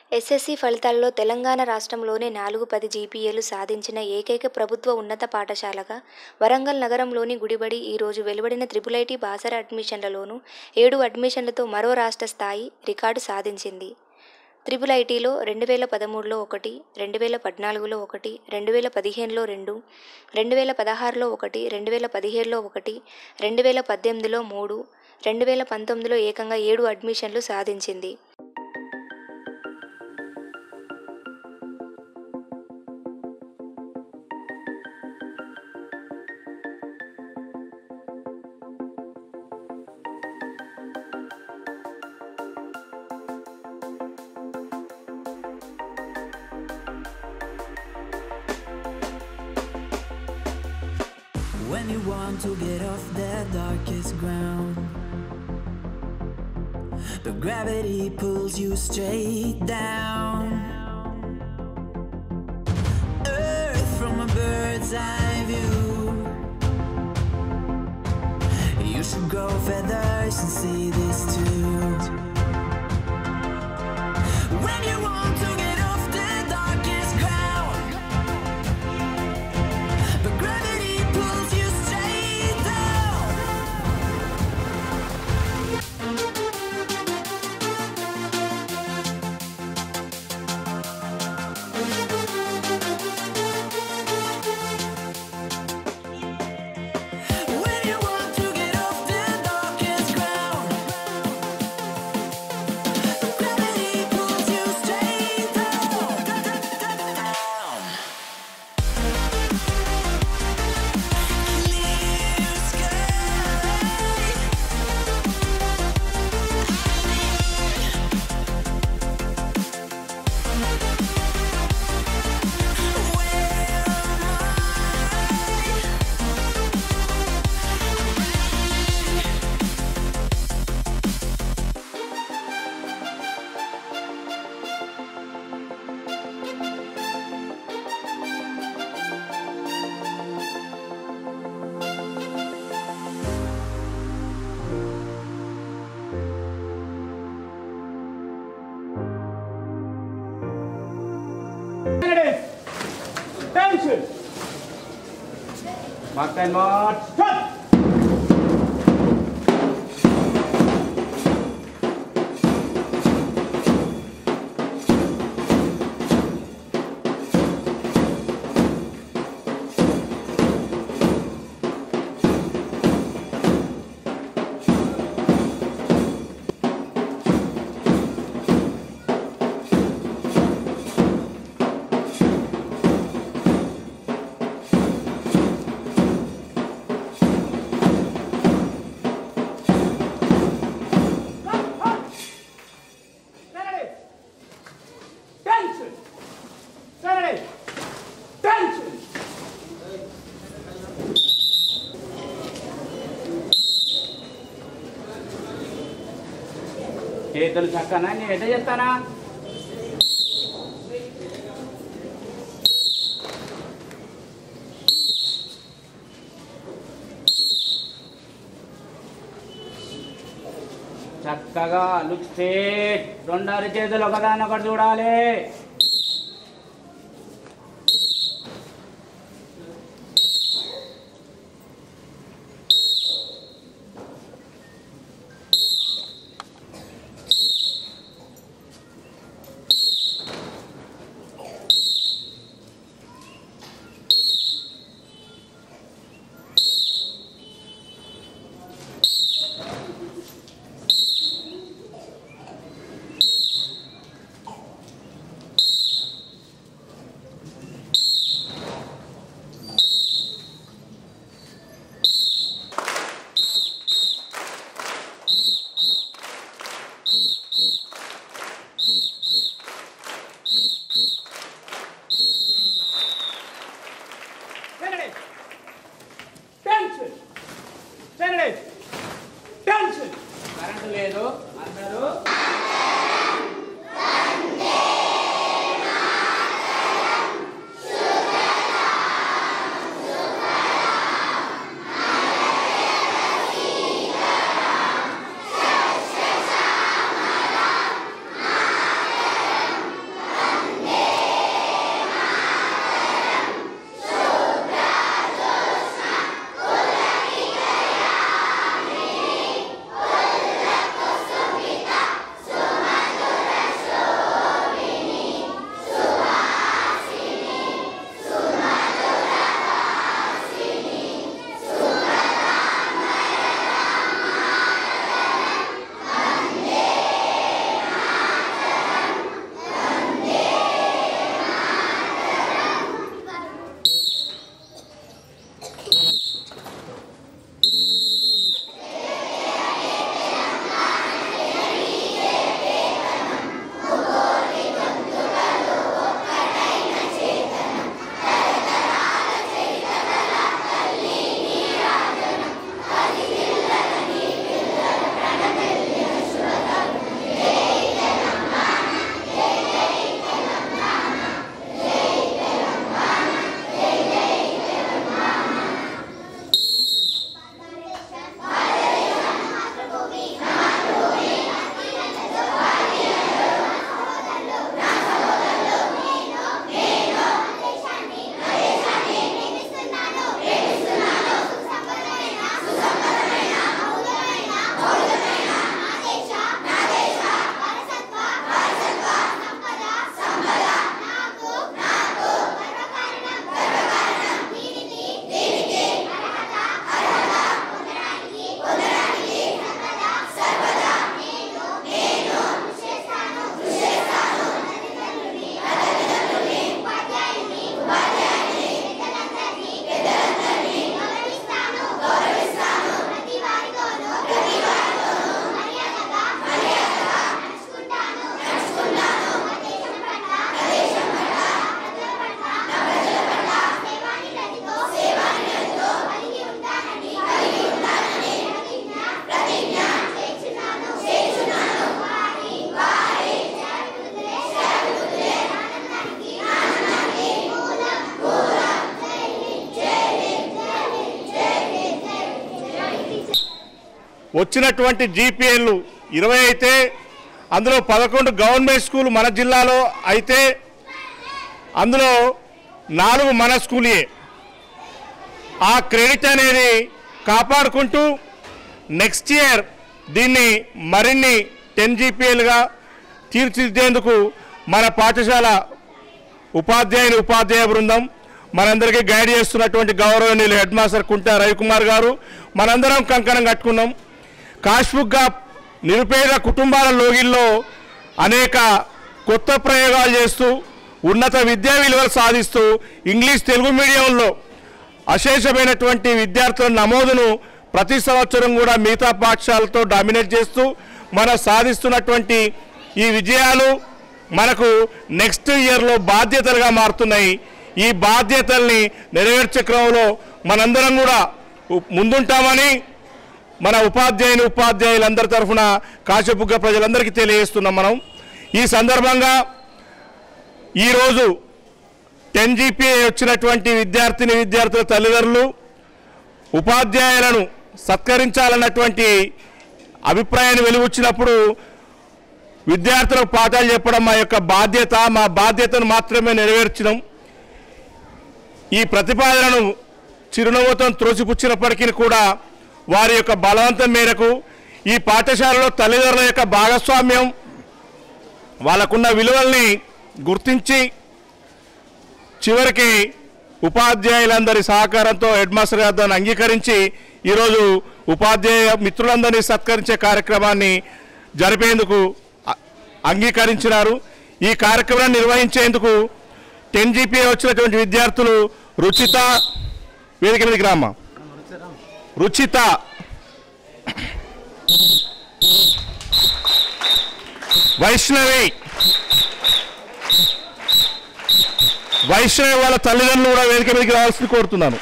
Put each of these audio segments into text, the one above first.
SSC ఫలితాల్లో తెలంగాణ రాష్ట్రంలోనే నాలుగు పది జీపీఏలు సాధించిన ఏకైక ప్రభుత్వ ఉన్నత పాఠశాలగా వరంగల్ నగరంలోని గుడిబడి ఈరోజు వెలువడిన త్రిపుల్ ఐటీ బాసర అడ్మిషన్లలోనూ ఏడు అడ్మిషన్లతో మరో రాష్ట్ర స్థాయి రికార్డు సాధించింది త్రిపుల్ ఐటీలో రెండు వేల పదమూడులో ఒకటి రెండు వేల పద్నాలుగులో ఒకటి రెండు వేల పదిహేనులో రెండు రెండు వేల పదహారులో ఒకటి రెండు వేల పదిహేడులో ఒకటి రెండు వేల పద్దెనిమిదిలో మూడు రెండు వేల పంతొమ్మిదిలో ఏకంగా ఏడు అడ్మిషన్లు సాధించింది When you want to get off the darkest ground, but gravity pulls you straight down. Earth from a bird's eye view. You should grow feathers and see this too. When you want to get off the darkest ground. But gravity pulls you straight down. When you want to get off the darkest ground. But gravity pulls you straight down. Clear sky. Candidates, attention. Mark and march, stop. Candidates, attention. Candidates, attention. చేతులు చక్కనా నేను ఎట్ట చేస్తానా చక్కగా look straight రెండారు చేతులు ఒకదాన్ని ఒకటి చూడాలి Candidates, attention. Candidates, attention. Current లేదు అందరూ వచ్చినటువంటి జీపీఎల్లు ఇరవై అయితే అందులో పదకొండు గవర్నమెంట్ స్కూల్ మన జిల్లాలో అయితే అందులో నాలుగు మన స్కూలే ఆ క్రెడిట్ అనేది కాపాడుకుంటూ నెక్స్ట్ ఇయర్ దీన్ని మరిన్ని టెన్ జీపీఎల్గా తీర్చిదిద్దేందుకు మన పాఠశాల ఉపాధ్యాయుని ఉపాధ్యాయ బృందం మనందరికీ గైడ్ చేస్తున్నటువంటి గౌరవనీయులు హెడ్ మాస్టర్ కుంటా రవికుమార్ గారు మనందరం కంకణం కట్టుకున్నాం కాష్బుక్గా నిరుపేద కుటుంబాల లోగిల్లో అనేక కొత్త ప్రయోగాలు చేస్తూ ఉన్నత విద్యా విలువలు సాధిస్తూ ఇంగ్లీష్ తెలుగు మీడియంలో అశేషమైనటువంటి విద్యార్థుల నమోదును ప్రతి సంవత్సరం కూడా మిగతా పాఠశాలతో డామినేట్ చేస్తూ మనం సాధిస్తున్నటువంటి ఈ విజయాలు మనకు నెక్స్ట్ ఇయర్లో బాధ్యతలుగా మారుతున్నాయి ఈ బాధ్యతల్ని నెరవేర్చే క్రమంలో మనందరం కూడా ఉ- ముందుంటామని మన ఉపాధ్యాయుని ఉపాధ్యాయులందరి తరఫున కాశపుగ్గ ప్రజలందరికీ తెలియజేస్తున్నాం మనం ఈ సందర్భంగా ఈరోజు టెన్ జీపీఏ వచ్చినటువంటి విద్యార్థిని విద్యార్థుల తల్లిదండ్రులు ఉపాధ్యాయులను సత్కరించాలన్నటువంటి అభిప్రాయాన్ని వెలువచ్చినప్పుడు విద్యార్థులకు పాఠాలు చెప్పడం మా యొక్క బాధ్యత మా బాధ్యతను మాత్రమే నెరవేర్చడం ఈ ప్రతిపాదనను చిరునవ్వుతో త్రోసిపుచ్చినప్పటికీ కూడా వారి యొక్క బలవంతం మేరకు ఈ పాఠశాలలో తల్లిదండ్రుల యొక్క భాగస్వామ్యం వాళ్ళకున్న విలువల్ని గుర్తించి చివరికి ఉపాధ్యాయులందరి సహకారంతో హెడ్ మాస్టర్ గారు దాన్ని అంగీకరించి ఈరోజు ఉపాధ్యాయ మిత్రులందరినీ సత్కరించే కార్యక్రమాన్ని జరిపేందుకు అ- అంగీకరించినారు ఈ కార్యక్రమాన్ని నిర్వహించేందుకు టెన్ జీపీఏ వచ్చినటువంటి విద్యార్థులు రుచిత వేదిక మీదకి రామ్మా రుచిత వైష్ణవి వైష్ణవి వాళ్ళ తల్లిదండ్రులు కూడా వేదిక మీదకి రావాల్సింది కోరుతున్నాను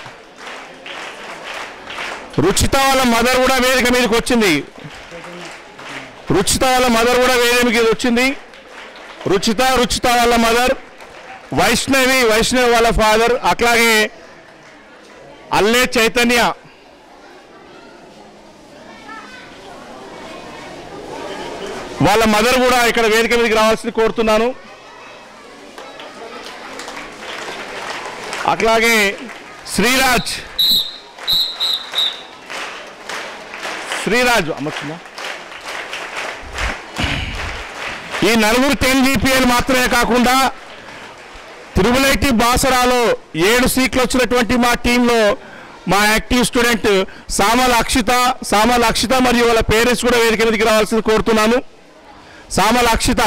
రుచిత వాళ్ళ మదర్ కూడా వేదిక మీదకి వచ్చింది రుచిత వాళ్ళ మదర్ కూడా వేదిక మీదకి వచ్చింది రుచిత రుచిత వాళ్ళ మదర్ వైష్ణవి వైష్ణవి వాళ్ళ ఫాదర్ అట్లాగే అల్లే చైతన్య వాళ్ళ మదర్ కూడా ఇక్కడ వేదిక మీదకి రావాల్సింది కోరుతున్నాను అట్లాగే శ్రీరాజ్ శ్రీరాజు అమ్మచ్చుందా ఈ నలుగురు టెన్ జీపీఎల్ మాత్రమే కాకుండా తిరుమలైటి బాసరాలో ఏడు సీట్లు వచ్చినటువంటి మా టీంలో మా యాక్టివ్ స్టూడెంట్ సామల అక్షిత సామల అక్షిత మరియు వాళ్ళ పేరెంట్స్ కూడా వేదిక మీదకి రావాల్సింది కోరుతున్నాను సామల అక్షిత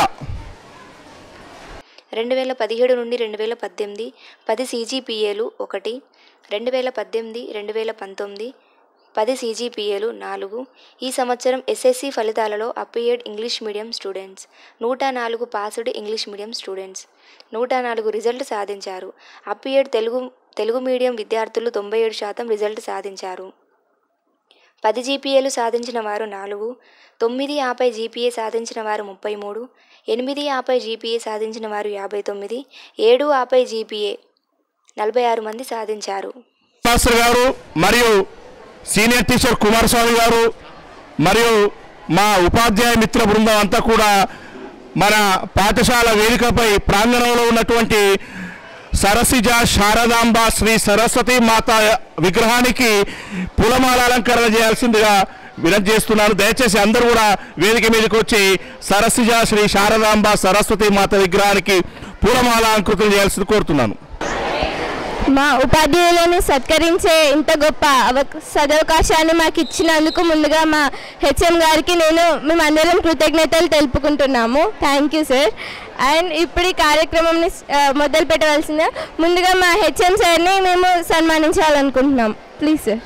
రెండు వేల పదిహేడు నుండి రెండు వేల పద్దెనిమిది పది సీజీపీఏలు ఒకటి రెండు వేల పద్దెనిమిది రెండు వేల పంతొమ్మిది పది సీజీపీఏలు నాలుగు ఈ సంవత్సరం ఎస్ఎస్సి ఫలితాలలో అపియర్డ్ ఇంగ్లీష్ మీడియం స్టూడెంట్స్ నూట నాలుగు పాస్డ్ ఇంగ్లీష్ మీడియం స్టూడెంట్స్ నూట నాలుగు రిజల్ట్ సాధించారు అపియర్డ్ తెలుగు తెలుగు మీడియం విద్యార్థులు తొంభై ఏడు శాతం రిజల్ట్ సాధించారు పది జీపీఏలు సాధించిన వారు నాలుగు తొమ్మిది ఆపై జీపీఏ సాధించిన వారు ముప్పై మూడు ఎనిమిది ఆపై జీపీఏ సాధించిన వారు యాభై తొమ్మిది ఏడు ఆపై జీపీఏ నలభై ఆరు మంది సాధించారు మాస్టర్ గారు మరియు సీనియర్ టీచర్ కుమారస్వామి గారు మరియు మా ఉపాధ్యాయ మిత్ర బృందం అంతా కూడా మన పాఠశాల వేదికపై ప్రాంగణంలో ఉన్నటువంటి సరసిజ శారదాంబ శ్రీ సరస్వతి మాత విగ్రహానికి పూలమాల అలంకరణ చేయాల్సిందిగా వినతి చేస్తున్నాను దయచేసి అందరూ కూడా వేదిక మీదకి వచ్చి సరసిజ శ్రీ శారదాంబ సరస్వతి మాత విగ్రహానికి పూలమాల అలంకృతం చేయాల్సింది కోరుతున్నాను మా ఉపాధ్యాయులను సత్కరించే ఇంత గొప్ప అవ సదవకాశాన్ని మాకు ఇచ్చినందుకు ముందుగా మా హెచ్ఎం గారికి నేను మేమందరం కృతజ్ఞతలు తెలుపుకుంటున్నాము థ్యాంక్ యూ సార్ అండ్ ఇప్పుడు ఈ కార్యక్రమంని ఆ, మొదలు పెట్టవలసిందే ముందుగా మా హెచ్ఎం సార్ని మేము సన్మానించాలనుకుంటున్నాం ప్లీజ్ సార్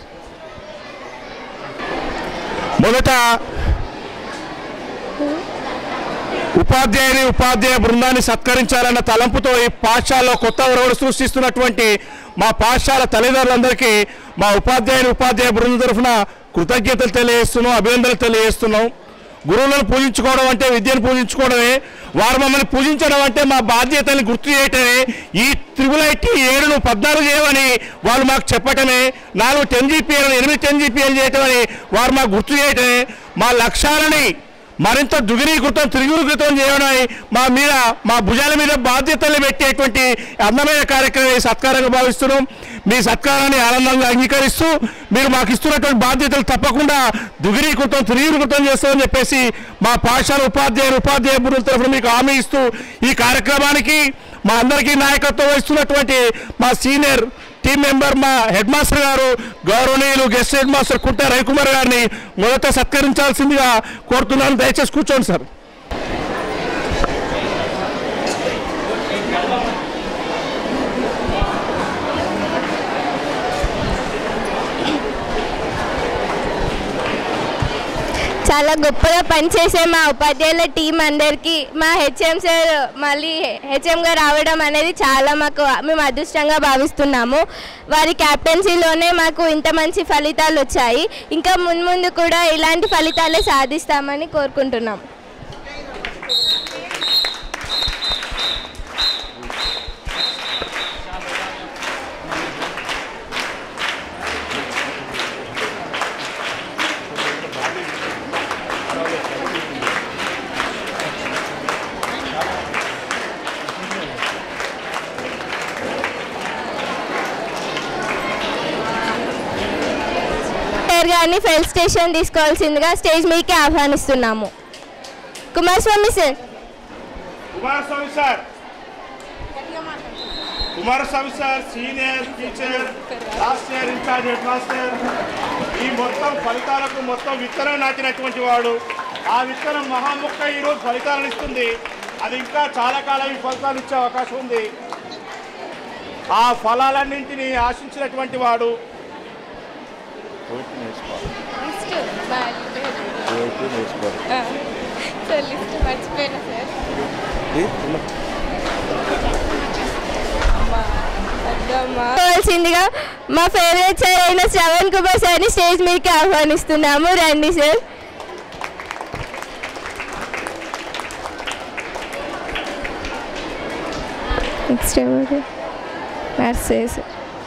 మొదట ఉపాధ్యాయుని ఉపాధ్యాయ బృందాన్ని సత్కరించాలన్న తలంపుతో ఈ పాఠశాలలో కొత్త ఒరవడు సృష్టిస్తున్నటువంటి మా పాఠశాల తల్లిదండ్రులందరికీ మా ఉపాధ్యాయుని ఉపాధ్యాయ బృందం తరఫున కృతజ్ఞతలు తెలియజేస్తున్నాం అభినందనలు తెలియజేస్తున్నాం గురువులను పూజించుకోవడం అంటే విద్యను పూజించుకోవడమే వారు మమ్మల్ని పూజించడం అంటే మా బాధ్యతని గుర్తు చేయటమే ఈ త్రిబుల్ ఐటీ ఏడును పద్నాలుగు చేయమని వాళ్ళు మాకు చెప్పటమే నాలుగు టెన్ జీపీఎల్ ఎనిమిది టెన్ జీపీఎల్ చేయటమని వారు మాకు గుర్తు చేయటమే మా లక్ష్యాలని మరింత దుగిరీకృతం త్రిగురీకృతం చేయడం మా మీద మా భుజాల మీద బాధ్యతలు పెట్టేటువంటి అందమైన కార్యక్రమం ఈ సత్కారంగా భావిస్తున్నాం మీ సత్కారాన్ని ఆనందంగా అంగీకరిస్తూ మీరు మాకు ఇస్తున్నటువంటి బాధ్యతలు తప్పకుండా దుగిరీకృతం త్రిగురీకృతం చేస్తామని చెప్పేసి మా పాఠశాల ఉపాధ్యాయులు ఉపాధ్యాయ బృందం తరఫున మీకు హామీ ఇస్తూ ఈ కార్యక్రమానికి మా అందరికీ నాయకత్వం వహిస్తున్నటువంటి మా సీనియర్ టీం మెంబర్ మా హెడ్ మాస్టర్ గారు గౌరవనీయులు గెస్ట్ హెడ్ మాస్టర్ కుంట రవికుమార్ గారిని మొదట సత్కరించాల్సిందిగా కోరుతున్నాను దయచేసి కూర్చోండి సార్ చాలా గొప్పగా పనిచేసే మా ఉపాధ్యాయుల టీం అందరికీ మా హెచ్ఎం సార్ మళ్ళీ హెచ్ఎంగా రావడం అనేది చాలా మాకు మేము అదృష్టంగా భావిస్తున్నాము వారి క్యాప్టెన్సీలోనే మాకు ఇంత మంచి ఫలితాలు వచ్చాయి ఇంకా మున్ముందు కూడా ఇలాంటి ఫలితాలే సాధిస్తామని కోరుకుంటున్నాం సార్ గారిని ఫెల్ స్టేషన్ తీసుకోవాల్సిందిగా స్టేజ్ మీదకి ఆహ్వానిస్తున్నాము Kumaraswamy sir Kumaraswamy sir Kumaraswamy sir senior teacher last year incharge head master ఈ మొత్తం ఫలితాలకు మొత్తం విత్తనం నాటినటువంటి వాడు ఆ విత్తనం మహాముక్క ఈరోజు ఫలితాలను ఇస్తుంది అది ఇంకా చాలా కాలం ఈ ఫలితాలు ఇచ్చే అవకాశం ఉంది ఆ ఫలాలన్నింటినీ ఆశించినటువంటి వాడు కావాల్సిందిగా మా ఫేవరెట్ సార్ అయిన శ్రవణ్ కుమార్ సార్ని స్టేజ్ మీదకి ఆహ్వానిస్తున్నాము రండి సార్ నెక్స్ట్ ఎవరు nurses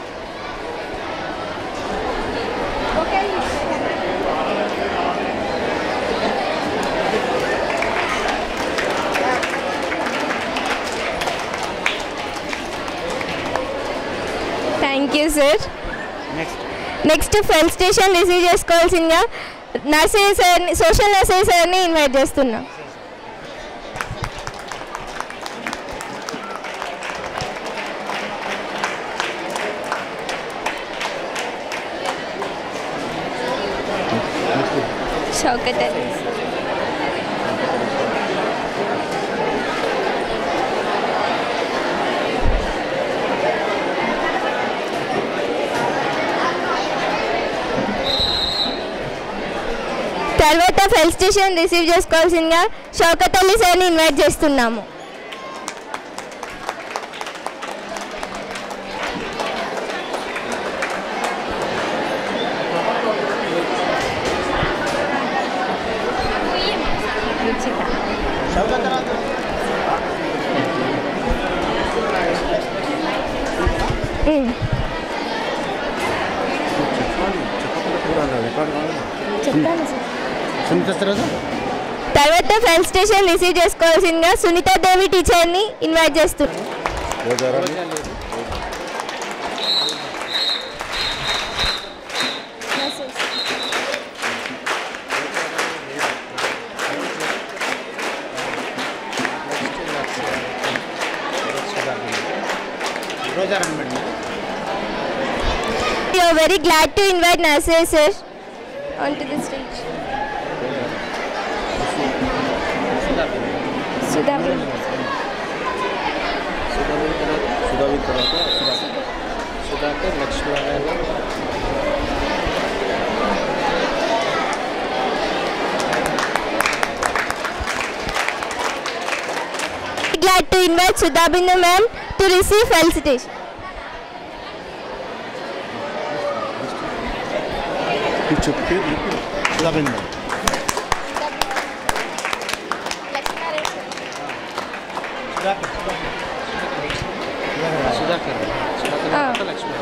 thank you sir next felicitation receive చేసుకోవాల్సిందిగా నర్సరీ సార్ని సోషల్ నర్సరీ సార్ని ఇన్వైట్ చేస్తున్నాం షౌకత్ అలీ తర్వాత ఫెల్ స్టేషన్ రిసీవ్ చేసుకోవాల్సిందిగా షౌకత్ అలీ సార్ని ఇన్వైట్ చేస్తున్నాము ఉమ్. చెప్తాను సార్ తర్వాత ఫెల్ స్టేషన్ రిసీవ్ చేసుకోవాల్సిందిగా సునీత దేవి టీచర్ని ఇన్వైట్ చేస్తున్నాం We are very glad to invite Nasir sir onto the stage. Sudha. సుధావిన్ తర్వాత Sudha Sudhakar next Glad to invite Sudha Bindu ma'am to receive felicitation. చెప్పి సుధావిన్ సుధాకర్ సుధాకర్ తర్వాత Lakshmi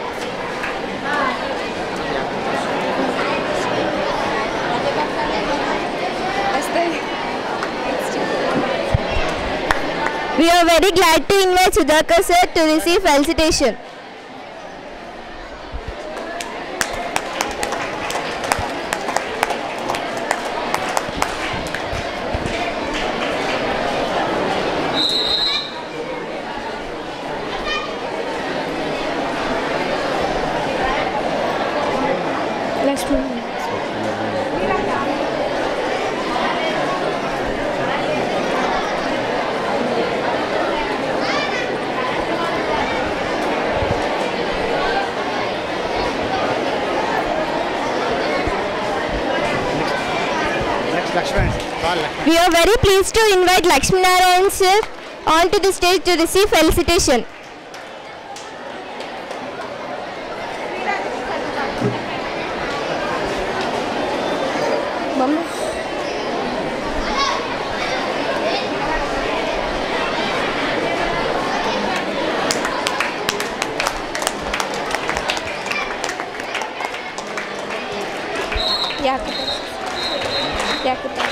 We are very glad to invite Sudhakar sir to receive felicitation. Lakshmi. We are very pleased to invite Lakshmi Narayan sir onto the stage to receive felicitation. Mama. Yakutas. Yakutas.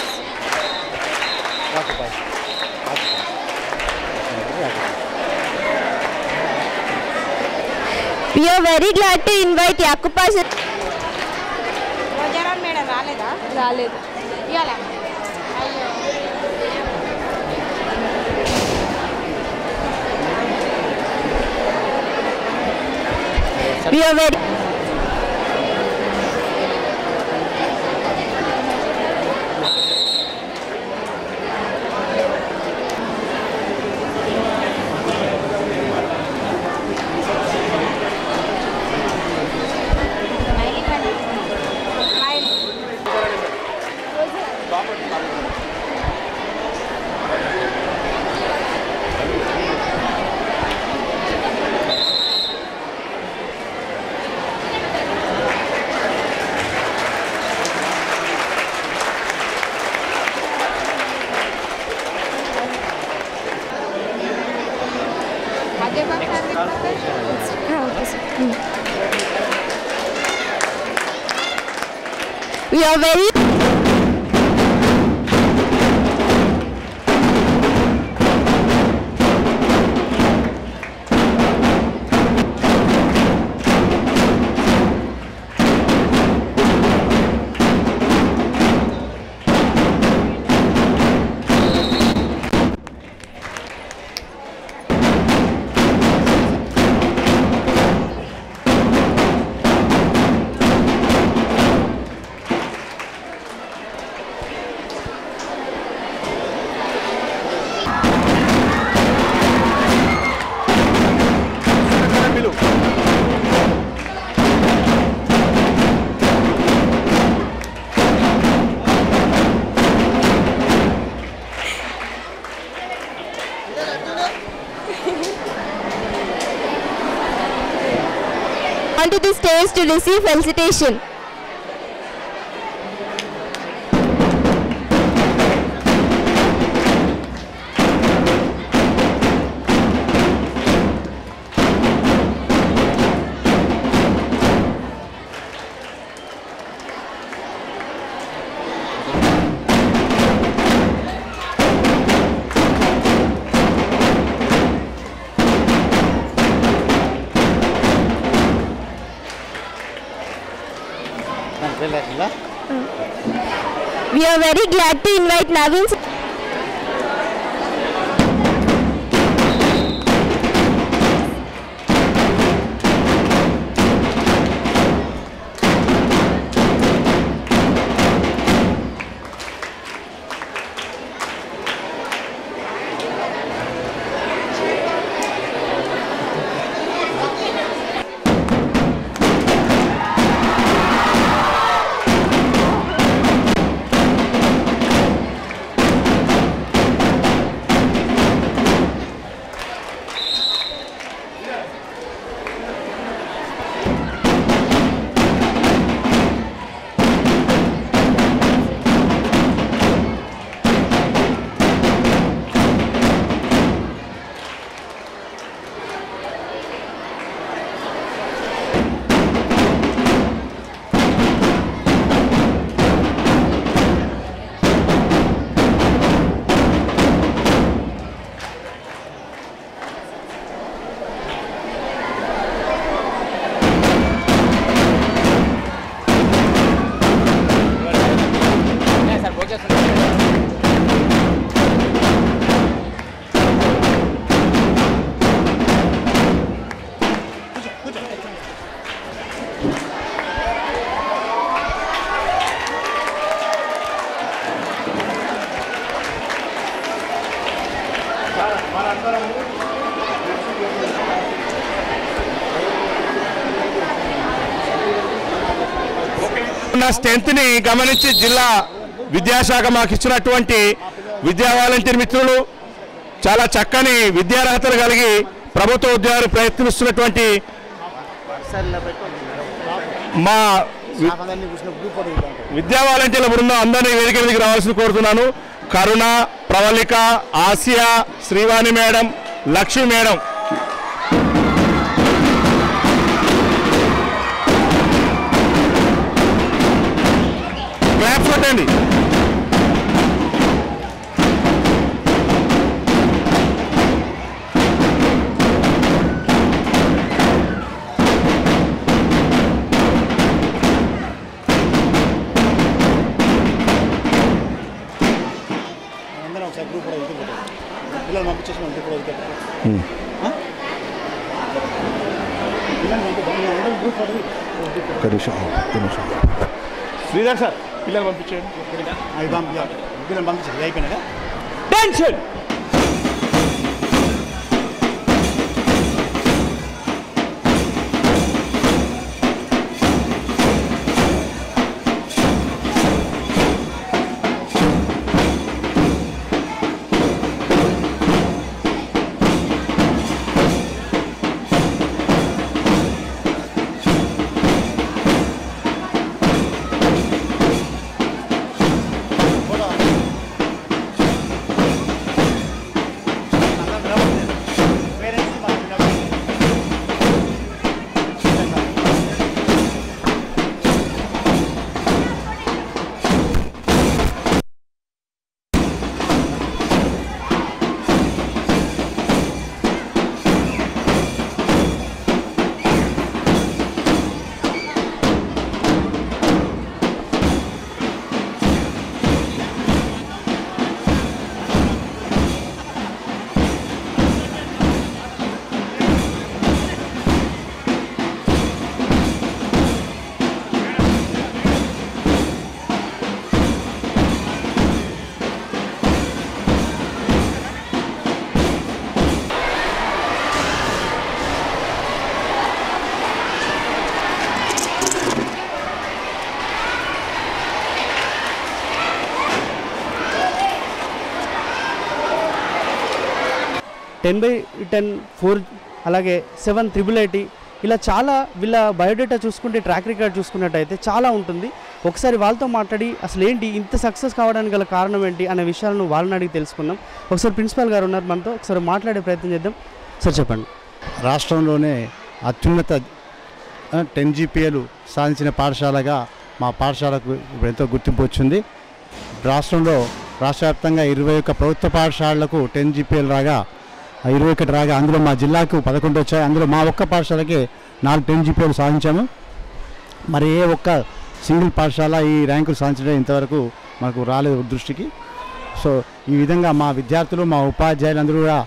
We are very glad to invite Yakupa sir. Rojarao madam రాలేదా రాలేదు ఇవాళ అయ్యో We are very అదే పక్కన we are very onto the stage to receive felicitation. We are very glad to invite Naveen. sir- ఉన్న స్ట్రెంత్ని గమనించి జిల్లా విద్యాశాఖ మాకు ఇచ్చినటువంటి విద్యా వాలంటీర్ మిత్రులు చాలా చక్కని విద్యార్హతలు కలిగి ప్రభుత్వ ఉద్యోగాలు ప్రయత్నిస్తున్నటువంటి మా వి- విద్యా వాలంటీర్ల బృందం అందరినీ వేదిక మీదకి రావాల్సింది కోరుతున్నాను Karuna Pravalika Asiya Srivani madam Lakshmi madam claps కొట్టండి అందరం ఒకసారి గ్రూప్ కూడా వెళ్తే పిల్లలు పంపించేసి మనం గ్రూప్ కూడా వెళ్తే గ్రూప్ పడి ఒక్క నిమిషం ఒక్క నిమిషం శ్రీధర్ సార్ పిల్లలు పంపించండి అవి పంపించాలి పిల్లలు పంపించాలి అయిపోయినాక tension ten by ten four అలాగే సెవెన్ త్రిబుల్ ఐటీ ఇలా చాలా వీళ్ళ బయోడేటా చూసుకుంటే ట్రాక్ రికార్డ్ చూసుకున్నట్టయితే చాలా ఉంటుంది ఒకసారి వాళ్ళతో మాట్లాడి అసలు ఏంటి ఇంత సక్సెస్ కావడానికి గల కారణం ఏంటి అనే విషయాలను వాళ్ళని అడిగి తెలుసుకుందాం ఒకసారి ప్రిన్సిపాల్ గారు ఉన్నారు మనతో ఒకసారి మాట్లాడే ప్రయత్నం చేద్దాం సార్ చెప్పండి రాష్ట్రంలోనే అత్యున్నత టెన్ జీపీఏలు సాధించిన పాఠశాలగా మా పాఠశాలకు ఇప్పుడు ఎంతో గుర్తింపు వచ్చింది రాష్ట్రంలో రాష్ట్ర వ్యాప్తంగా ఇరవై ఒక్క ప్రభుత్వ పాఠశాలలకు టెన్ జీపీఎల్ రాగా ఆ ఇరవై ఒకటి రాగా అందులో మా జిల్లాకు పదకొండు వచ్చాయి అందులో మా ఒక్క పాఠశాలకి నాలుగు టెన్ జీపీఎలు సాధించాము మరి ఏ ఒక్క సింగిల్ పాఠశాల ఈ ర్యాంకులు సాధించడం ఇంతవరకు మనకు రాలేదు దృష్టికి సో ఈ విధంగా మా విద్యార్థులు మా ఉపాధ్యాయులందరూ కూడా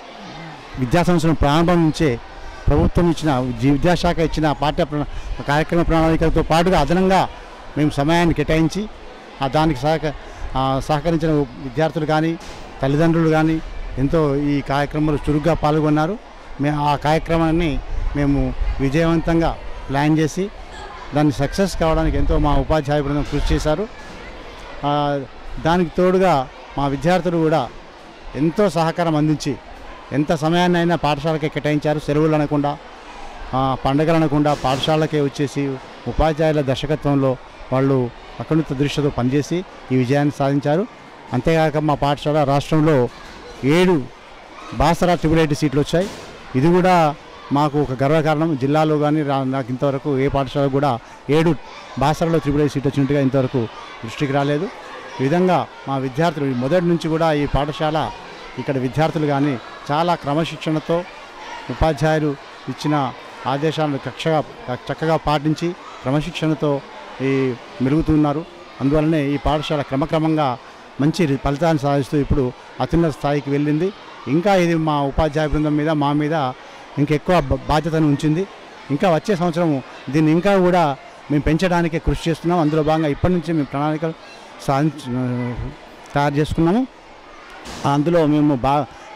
విద్యా సంవత్సరం ప్రారంభం నుంచే ప్రభుత్వం ఇచ్చిన జీ- విద్యాశాఖ ఇచ్చిన పాఠ్య ప్రణా కార్యక్రమ ప్రణాళికలతో పాటుగా అదనంగా మేము సమయాన్ని కేటాయించి ఆ దానికి సహక ఆ సహకరించిన విద్యార్థులు కానీ తల్లిదండ్రులు కానీ ఎంతో ఈ కార్యక్రమంలో చురుగ్గా పాల్గొన్నారు మేము ఆ కార్యక్రమాన్ని మేము విజయవంతంగా ప్లాన్ చేసి దాన్ని సక్సెస్ కావడానికి ఎంతో మా ఉపాధ్యాయ బృందం కృషి చేశారు ఆ, దానికి తోడుగా మా విద్యార్థులు కూడా ఎంతో సహకారం అందించి ఎంత సమయాన్ని అయినా పాఠశాలకే కేటాయించారు సెలవులు అనకుండా ఆ, పండగలు అనకుండా పాఠశాలకే వచ్చేసి ఉపాధ్యాయుల దర్శకత్వంలో వాళ్ళు అకణిత దృష్టితో పనిచేసి ఈ విజయాన్ని సాధించారు అంతేకాక మా పాఠశాల రాష్ట్రంలో ఏడు బాసరా ట్రిపుల్ ఐటీ సీట్లు వచ్చాయి ఇది కూడా మాకు ఒక గర్వకారణం జిల్లాలో కానీ రా నాకు ఇంతవరకు ఏ పాఠశాల కూడా ఏడు బాసరాలో త్రిపుల్ ఐటీ సీట్ వచ్చినట్టుగా ఇంతవరకు దృష్టికి రాలేదు ఈ విధంగా మా విద్యార్థులు మొదటి నుంచి కూడా ఈ పాఠశాల ఇక్కడ విద్యార్థులు కానీ చాలా క్రమశిక్షణతో ఉపాధ్యాయులు ఇచ్చిన ఆదేశాలను కక్షగా చక్కగా పాటించి క్రమశిక్షణతో ఈ మెరుగుతున్నారు అందువల్లనే ఈ పాఠశాల క్రమక్రమంగా మంచి రి- ఫలితాన్ని సాధిస్తూ ఇప్పుడు అత్యున్నత స్థాయికి వెళ్ళింది ఇంకా ఇది మా ఉపాధ్యాయ బృందం మీద మా మీద ఇంకెక్కువ బ- బాధ్యతను ఉంచింది ఇంకా వచ్చే సంవత్సరం దీన్ని ఇంకా కూడా మేము పెంచడానికి కృషి చేస్తున్నాం అందులో భాగంగా ఇప్పటి నుంచి మేము ప్రణాళికలు సాధించ తయారు చేసుకున్నాము అందులో మేము బా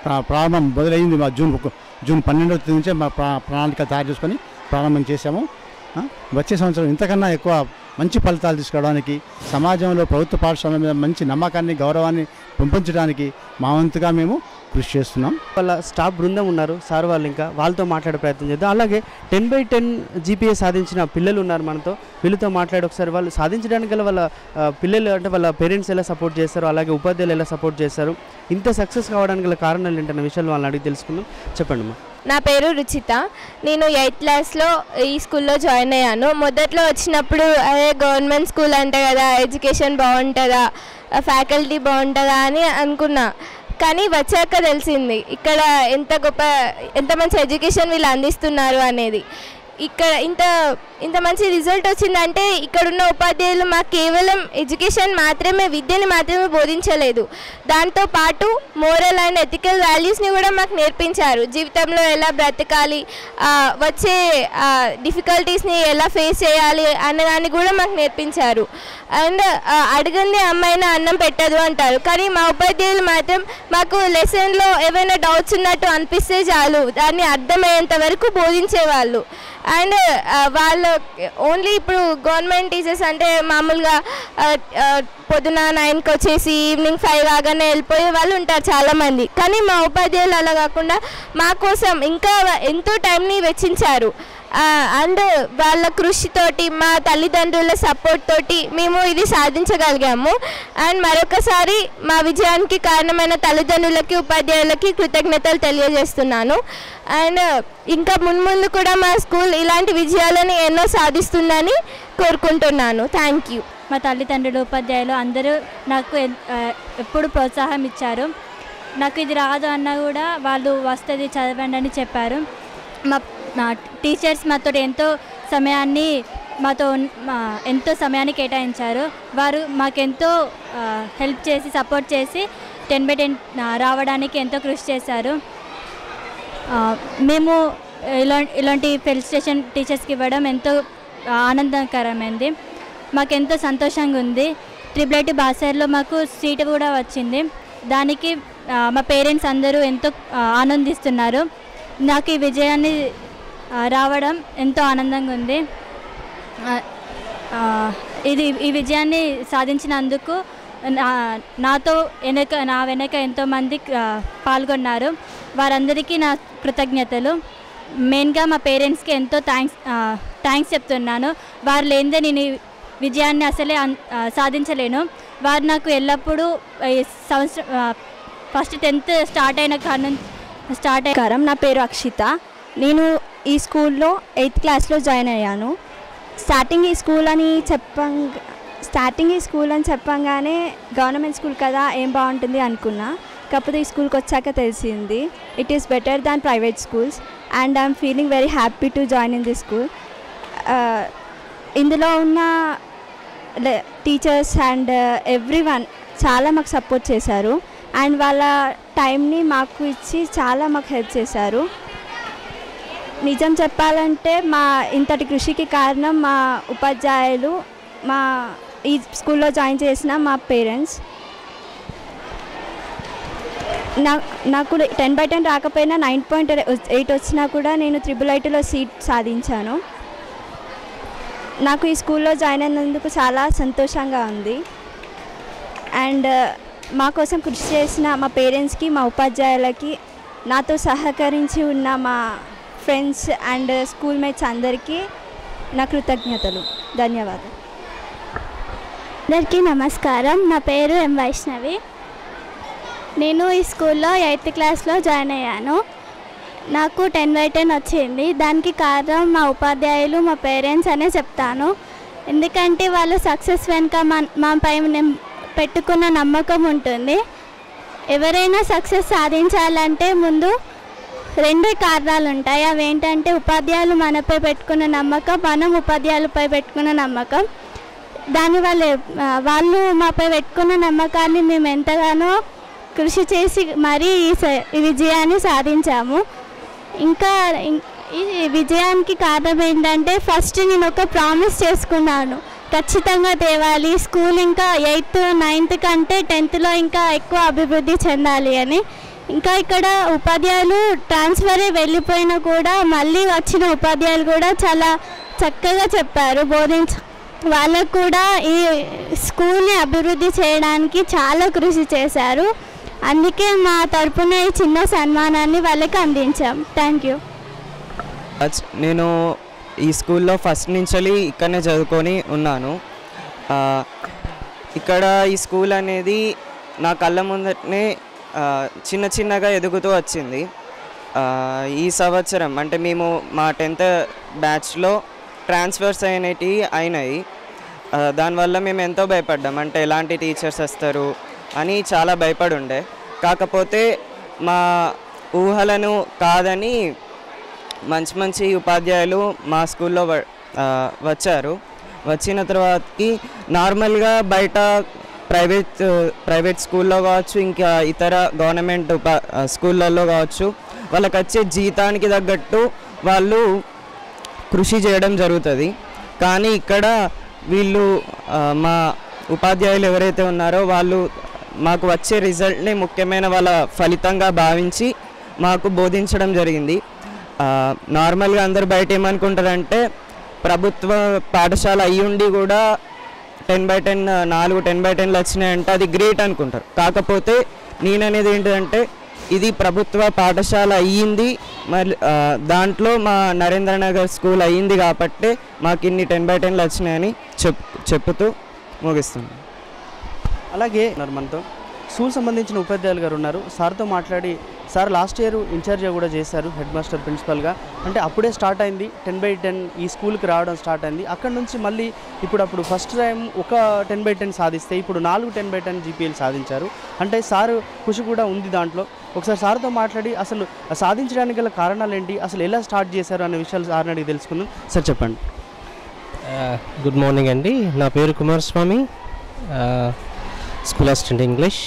ప్రా- ప్రారంభం మొదలైంది మా జూన్ ఒక- జూన్ పన్నెండవ తేదీ నుంచే మా ప్రా ప్రణాళిక తయారు చేసుకొని ప్రారంభం చేశాము ఆ, వచ్చే సంవత్సరం ఇంతకన్నా ఎక్కువ మంచి ఫలితాలు తీసుకురావడానికి సమాజంలో ప్రభుత్వ పాఠశాలల మీద మంచి నమ్మకాన్ని గౌరవాన్ని పెంపొంచడానికి మా వంతుగా మేము కృషి చేస్తున్నాం వాళ్ళ స్టాఫ్ బృందం ఉన్నారు సార్ వాళ్ళు ఇంకా వాళ్ళతో మాట్లాడే ప్రయత్నం చేద్దాం అలాగే టెన్ బై టెన్ జీపీఏ సాధించిన పిల్లలు ఉన్నారు మనతో వీళ్ళతో మాట్లాడి ఒకసారి వాళ్ళు సాధించడానికి గల వాళ్ళ ఆ, పిల్లలు అంటే వాళ్ళ పేరెంట్స్ ఎలా సపోర్ట్ చేస్తారు అలాగే ఉపాధ్యాయులు ఎలా సపోర్ట్ చేస్తారు ఇంత సక్సెస్ కావడానికి గల కారణాలు ఏంటన్న విషయాలు వాళ్ళని అడిగి తెలుసుకుందాం చెప్పండి మా నా పేరు రుచిత నేను ఎయిత్ క్లాస్లో ఈ స్కూల్లో జాయిన్ అయ్యాను మొదట్లో వచ్చినప్పుడు అదే గవర్నమెంట్ స్కూల్ అంటే కదా ఎడ్యుకేషన్ బాగుంటుందా ఫ్యాకల్టీ బాగుంటుందా అని అనుకున్నా కానీ వచ్చాక తెలిసింది ఇక్కడ ఎంత గొప్ప ఎంత మంచి ఎడ్యుకేషన్ వీళ్ళు అందిస్తున్నారు అనేది ఇక్కడ ఇంత ఇంత మంచి రిజల్ట్ వచ్చిందంటే ఇక్కడున్న ఉపాధ్యాయులు మాకు కేవలం ఎడ్యుకేషన్ మాత్రమే విద్యని మాత్రమే బోధించలేదు దాంతో పాటు మోరల్ అండ్ ఎథికల్ వాల్యూస్ని కూడా మాకు నేర్పించారు జీవితంలో ఎలా బ్రతకాలి ఆ, వచ్చే డిఫికల్టీస్ని ఎలా ఫేస్ చేయాలి అనే దాన్ని కూడా మాకు నేర్పించారు అండ్ అడగంది అమ్మాయిన అన్నం పెట్టదు అంటారు కానీ మా ఉపాధ్యాయులు మాత్రం మాకు లెసన్లో ఏవైనా డౌట్స్ ఉన్నట్టు అనిపిస్తే చాలు దాన్ని అర్థమయ్యేంత వరకు బోధించేవాళ్ళు అండ్ వాళ్ళు ఓన్లీ ఇప్పుడు గవర్నమెంట్ టీచర్స్ అంటే మామూలుగా ఆ, ఆ, పొద్దున నైన్కి వచ్చేసి ఈవినింగ్ ఫైవ్ కాగానే వెళ్ళిపోయే వాళ్ళు ఉంటారు చాలామంది కానీ మా ఉపాధ్యాయులు అలా కాకుండా మా కోసం ఇంకా ఎంతో టైంని వెచ్చించారు అండ్ వాళ్ళ కృషితోటి మా తల్లిదండ్రుల సపోర్ట్ తోటి మేము ఇది సాధించగలిగాము అండ్ మరొకసారి మా విజయానికి కారణమైన తల్లిదండ్రులకి ఉపాధ్యాయులకి కృతజ్ఞతలు తెలియజేస్తున్నాను అండ్ ఇంకా మున్ముందు కూడా మా స్కూల్ ఇలాంటి విజయాలను ఎన్నో సాధిస్తుందని కోరుకుంటున్నాను థ్యాంక్ యూ మా తల్లిదండ్రులు ఉపాధ్యాయులు అందరూ నాకు ఎన్- ఆ, ఎప్పుడు ప్రోత్సాహం ఇచ్చారు నాకు ఇది రాదు అన్నా కూడా వాళ్ళు వస్తుంది చదవండి అని చెప్పారు మా మా టీచర్స్ మాతో ఎంతో సమయాన్ని మాతో ఉన్- మా ఎంతో సమయాన్ని కేటాయించారు వారు మాకెంతో ఆ, హెల్ప్ చేసి సపోర్ట్ చేసి టెన్ బై టెన్ రావడానికి ఎంతో కృషి చేశారు ఆ, మేము ఇలా ఇలాంటి ఫెలిసిటేషన్ టీచర్స్కి ఇవ్వడం ఎంతో ఆనందకరమైంది మాకెంతో సంతోషంగా ఉంది ట్రిపుల్ ఐటీ బాసర్లో మాకు సీటు కూడా వచ్చింది దానికి ఆ, మా పేరెంట్స్ అందరూ ఎంతో ఆ, ఆనందిస్తున్నారు నాకు ఈ విజయాన్ని ఆ, రావడం ఎంతో ఆనందంగా ఉంది ఆ, ఆ, ఇది ఈ విజయాన్ని సాధించినందుకు నా- నాతో వెనక నా వెనక ఎంతోమంది ఆ, పాల్గొన్నారు వారందరికీ నా కృతజ్ఞతలు మెయిన్గా మా పేరెంట్స్కి ఎంతో థ్యాంక్స్ థ్యాంక్స్ చెప్తున్నాను వారు లేనిదే నేను ఈ విజయాన్ని అసలే అన్- ఆ, సాధించలేను వారు నాకు ఎల్లప్పుడూ ఈ సంవత్సరం ఫస్ట్ టెన్త్ స్టార్ట్ అయిన కాడ నుంచి స్టార్ట్ అయ్యి నమస్కారం నా పేరు అక్షిత నేను ఈ స్కూల్లో ఎయిత్ క్లాస్లో జాయిన్ అయ్యాను స్టార్టింగ్ ఈ స్కూల్ అని చెప్పంగ స్టార్టింగ్ ఈ స్కూల్ అని చెప్పంగానే గవర్నమెంట్ స్కూల్ కదా ఏం బాగుంటుంది అనుకున్నా కాకపోతే ఈ స్కూల్కి వచ్చాక తెలిసింది it is better than private schools and I'm feeling very happy to join in this school ఇందులో ఉన్న టీచర్స్ అండ్ ఎవ్రీ వన్ చాలా మాకు సపోర్ట్ చేశారు అండ్ వాళ్ళ టైంని మాకు ఇచ్చి చాలా మాకు హెల్ప్ చేశారు నిజం చెప్పాలంటే మా ఇంతటి కృషికి కారణం మా ఉపాధ్యాయులు మా ఈ స్కూల్లో జాయిన్ చేసిన మా పేరెంట్స్ నా నాకు టెన్ బై టెన్ రాకపోయినా నైన్ పాయింట్ ఎయిట్ వచ్చినా కూడా నేను త్రిబుల్ ఐటీలో సీట్ సాధించాను నాకు ఈ స్కూల్లో జాయిన్ అయినందుకు చాలా సంతోషంగా ఉంది అండ్ మా కోసం కృషి చేసిన మా పేరెంట్స్కి మా ఉపాధ్యాయులకి నాతో సహకరించి ఉన్న మా ఫ్రెండ్స్ అండ్ స్కూల్ మేట్స్ అందరికీ నా కృతజ్ఞతలు ధన్యవాదాలు అందరికీ నమస్కారం నా పేరు ఎం వైష్ణవి నేను ఈ స్కూల్లో ఎయిత్ క్లాస్లో జాయిన్ అయ్యాను నాకు టెన్ బై టెన్ వచ్చింది దానికి కారణం మా ఉపాధ్యాయులు మా పేరెంట్స్ అనే చెప్తాను ఎందుకంటే వాళ్ళు సక్సెస్ వెనుక మా మాపై నిం- పెట్టుకున్న నమ్మకం ఉంటుంది ఎవరైనా సక్సెస్ సాధించాలంటే ముందు రెండు కారణాలు ఉంటాయి అవి ఏంటంటే ఉపాధ్యాయులు మనపై పెట్టుకున్న నమ్మకం మనం ఉపాధ్యాయులపై పెట్టుకున్న నమ్మకం దానివల్ల ఆ, వాళ్ళు మాపై పెట్టుకున్న నమ్మకాన్ని మేము ఎంతగానో కృషి చేసి మరీ ఈ స- ఈ విజయాన్ని సాధించాము ఇంకా ఇం- ఈ విజయానికి కారణం ఏంటంటే ఫస్ట్ నేను ఒక ప్రామిస్ చేసుకున్నాను ఖచ్చితంగా తేవాలి స్కూల్ ఇంకా ఎయిత్ నైన్త్ కంటే టెన్త్లో ఇంకా ఎక్కువ అభివృద్ధి చెందాలి అని ఇంకా ఇక్కడ ఉపాధ్యాయులు ట్రాన్స్ఫర్ అయి వెళ్ళిపోయినా కూడా మళ్ళీ వచ్చిన ఉపాధ్యాయులు కూడా చాలా చక్కగా చెప్పారు బోధించ వాళ్ళకు కూడా ఈ స్కూల్ని అభివృద్ధి చేయడానికి చాలా కృషి చేశారు అందుకే మా తరపున ఈ చిన్న సన్మానాన్ని వాళ్ళకి అందించాం థ్యాంక్ యూ అచ్- నేను ఈ స్కూల్లో ఫస్ట్ నుంచి ఇక్కడనే చదువుకొని ఉన్నాను ఆ, ఇక్కడ ఈ స్కూల్ అనేది నా కళ్ళ ముందటనే ఆ, చిన్న చిన్నగా ఎదుగుతూ వచ్చింది ఆ, ఈ సంవత్సరం అంటే మేము మా టెన్త్ బ్యాచ్లో ట్రాన్స్ఫర్స్ అయినవి అయినాయి ఆ, దానివల్ల మేము ఎంతో భయపడ్డాం అంటే ఎలాంటి టీచర్స్ వస్తారు అని చాలా భయపడి ఉండే కాకపోతే మా ఊహలను కాదని మంచి మంచి ఉపాధ్యాయులు మా స్కూల్లో వ- ఆ, వచ్చారు వచ్చిన తర్వాతకి నార్మల్గా బయట ప్రైవేట్ ప్రైవేట్ స్కూల్లో కావచ్చు ఇంకా ఇతర గవర్నమెంట్ ఉపా ఆ, స్కూళ్ళల్లో కావచ్చు వాళ్ళకి వచ్చే జీతానికి తగ్గట్టు వాళ్ళు కృషి చేయడం జరుగుతుంది కానీ ఇక్కడ వీళ్ళు ఆ, మా ఉపాధ్యాయులు ఎవరైతే ఉన్నారో వాళ్ళు మాకు వచ్చే రిజల్ట్ని ముఖ్యమైన వాళ్ళ ఫలితంగా భావించి మాకు బోధించడం జరిగింది ఆ, నార్మల్గా అందరు బయట ఏమనుకుంటారంటే ప్రభుత్వ పాఠశాల అయ్యి ఉండి కూడా టెన్ బై టెన్ నాలుగు టెన్ బై టెన్లు వచ్చినాయంటే అది గ్రేట్ అనుకుంటారు కాకపోతే నేననేది ఏంటంటే ఇది ప్రభుత్వ పాఠశాల అయ్యింది మరి ఆ, దాంట్లో మా నరేంద్ర నగర్ స్కూల్ అయ్యింది కాబట్టి మాకు ఇన్ని టెన్ బై టెన్లు వచ్చినాయని చెప్ చెప్పుతూ ముగిస్తున్నాను అలాగే ఉన్నారు మనతో స్కూల్ సంబంధించిన ఉపాధ్యాయులు గారు ఉన్నారు సార్తో మాట్లాడి సార్ లాస్ట్ ఇయర్ ఇన్ఛార్జ్గా కూడా చేశారు హెడ్ మాస్టర్ ప్రిన్సిపల్గా అంటే అప్పుడే స్టార్ట్ అయింది టెన్ బై టెన్ ఈ స్కూల్కి రావడం స్టార్ట్ అయింది అక్కడ నుంచి మళ్ళీ ఇప్పుడు అప్పుడు ఫస్ట్ టైం ఒక టెన్ బై టెన్ సాధిస్తే ఇప్పుడు నాలుగు టెన్ బై టెన్ జీపీఎల్ సాధించారు అంటే సార్ కృషి కూడా ఉంది దాంట్లో ఒకసారి సార్తో మాట్లాడి అసలు సాధించడానికి గల కారణాలు ఏంటి అసలు ఎలా స్టార్ట్ చేశారు అనే విషయాలు సార్ని అడిగి తెలుసుకుందాం సార్ చెప్పండి గుడ్ మార్నింగ్ అండి నా పేరు కుమారస్వామి స్కూల్ అసిస్టెంట్ ఇంగ్లీష్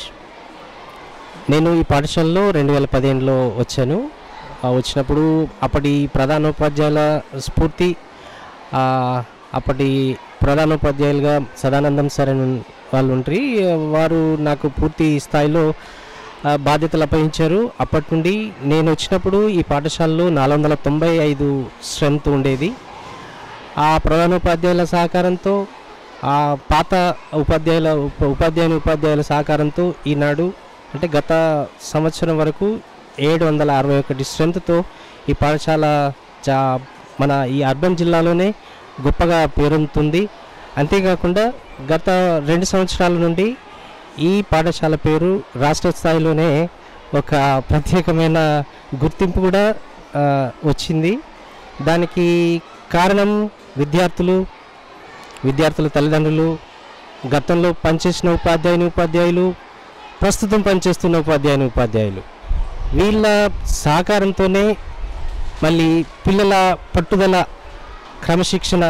నేను ఈ పాఠశాలలో రెండు వేల పదిహేనులో వచ్చాను ఆ, వచ్చినప్పుడు అప్పటి ప్రధానోపాధ్యాయుల స్ఫూర్తి ఆ, అప్పటి ప్రధానోపాధ్యాయులుగా సదానందం సార్ అని వాళ్ళు ఉంటారు వారు నాకు పూర్తి స్థాయిలో ఆ, బాధ్యతలు అప్పగించారు అప్పటి నుండి నేను వచ్చినప్పుడు ఈ పాఠశాలలో నాలుగు వందల తొంభై ఐదు స్ట్రెంత్ ఉండేది ఆ ప్రధానోపాధ్యాయుల సహకారంతో ఆ పాత ఉపాధ్యాయుల ఉప ఉపాధ్యాయుని ఉపాధ్యాయుల సహకారంతో ఈనాడు అంటే గత సంవత్సరం వరకు ఏడు వందల అరవై ఒకటి స్ట్రెంత్తో ఈ పాఠశాల చా మన ఈ అర్బన్ జిల్లాలోనే గొప్పగా పేరొందుతుంది అంతేకాకుండా గత రెండు సంవత్సరాల నుండి ఈ పాఠశాల పేరు రాష్ట్ర స్థాయిలోనే ఒక ప్రత్యేకమైన గుర్తింపు కూడా ఆ, వచ్చింది దానికి కారణం విద్యార్థులు విద్యార్థుల తల్లిదండ్రులు గతంలో పనిచేసిన ఉపాధ్యాయుని ఉపాధ్యాయులు ప్రస్తుతం పనిచేస్తున్న ఉపాధ్యాయుని ఉపాధ్యాయులు వీళ్ళ సహకారంతోనే మళ్ళీ పిల్లల పట్టుదల క్రమశిక్షణ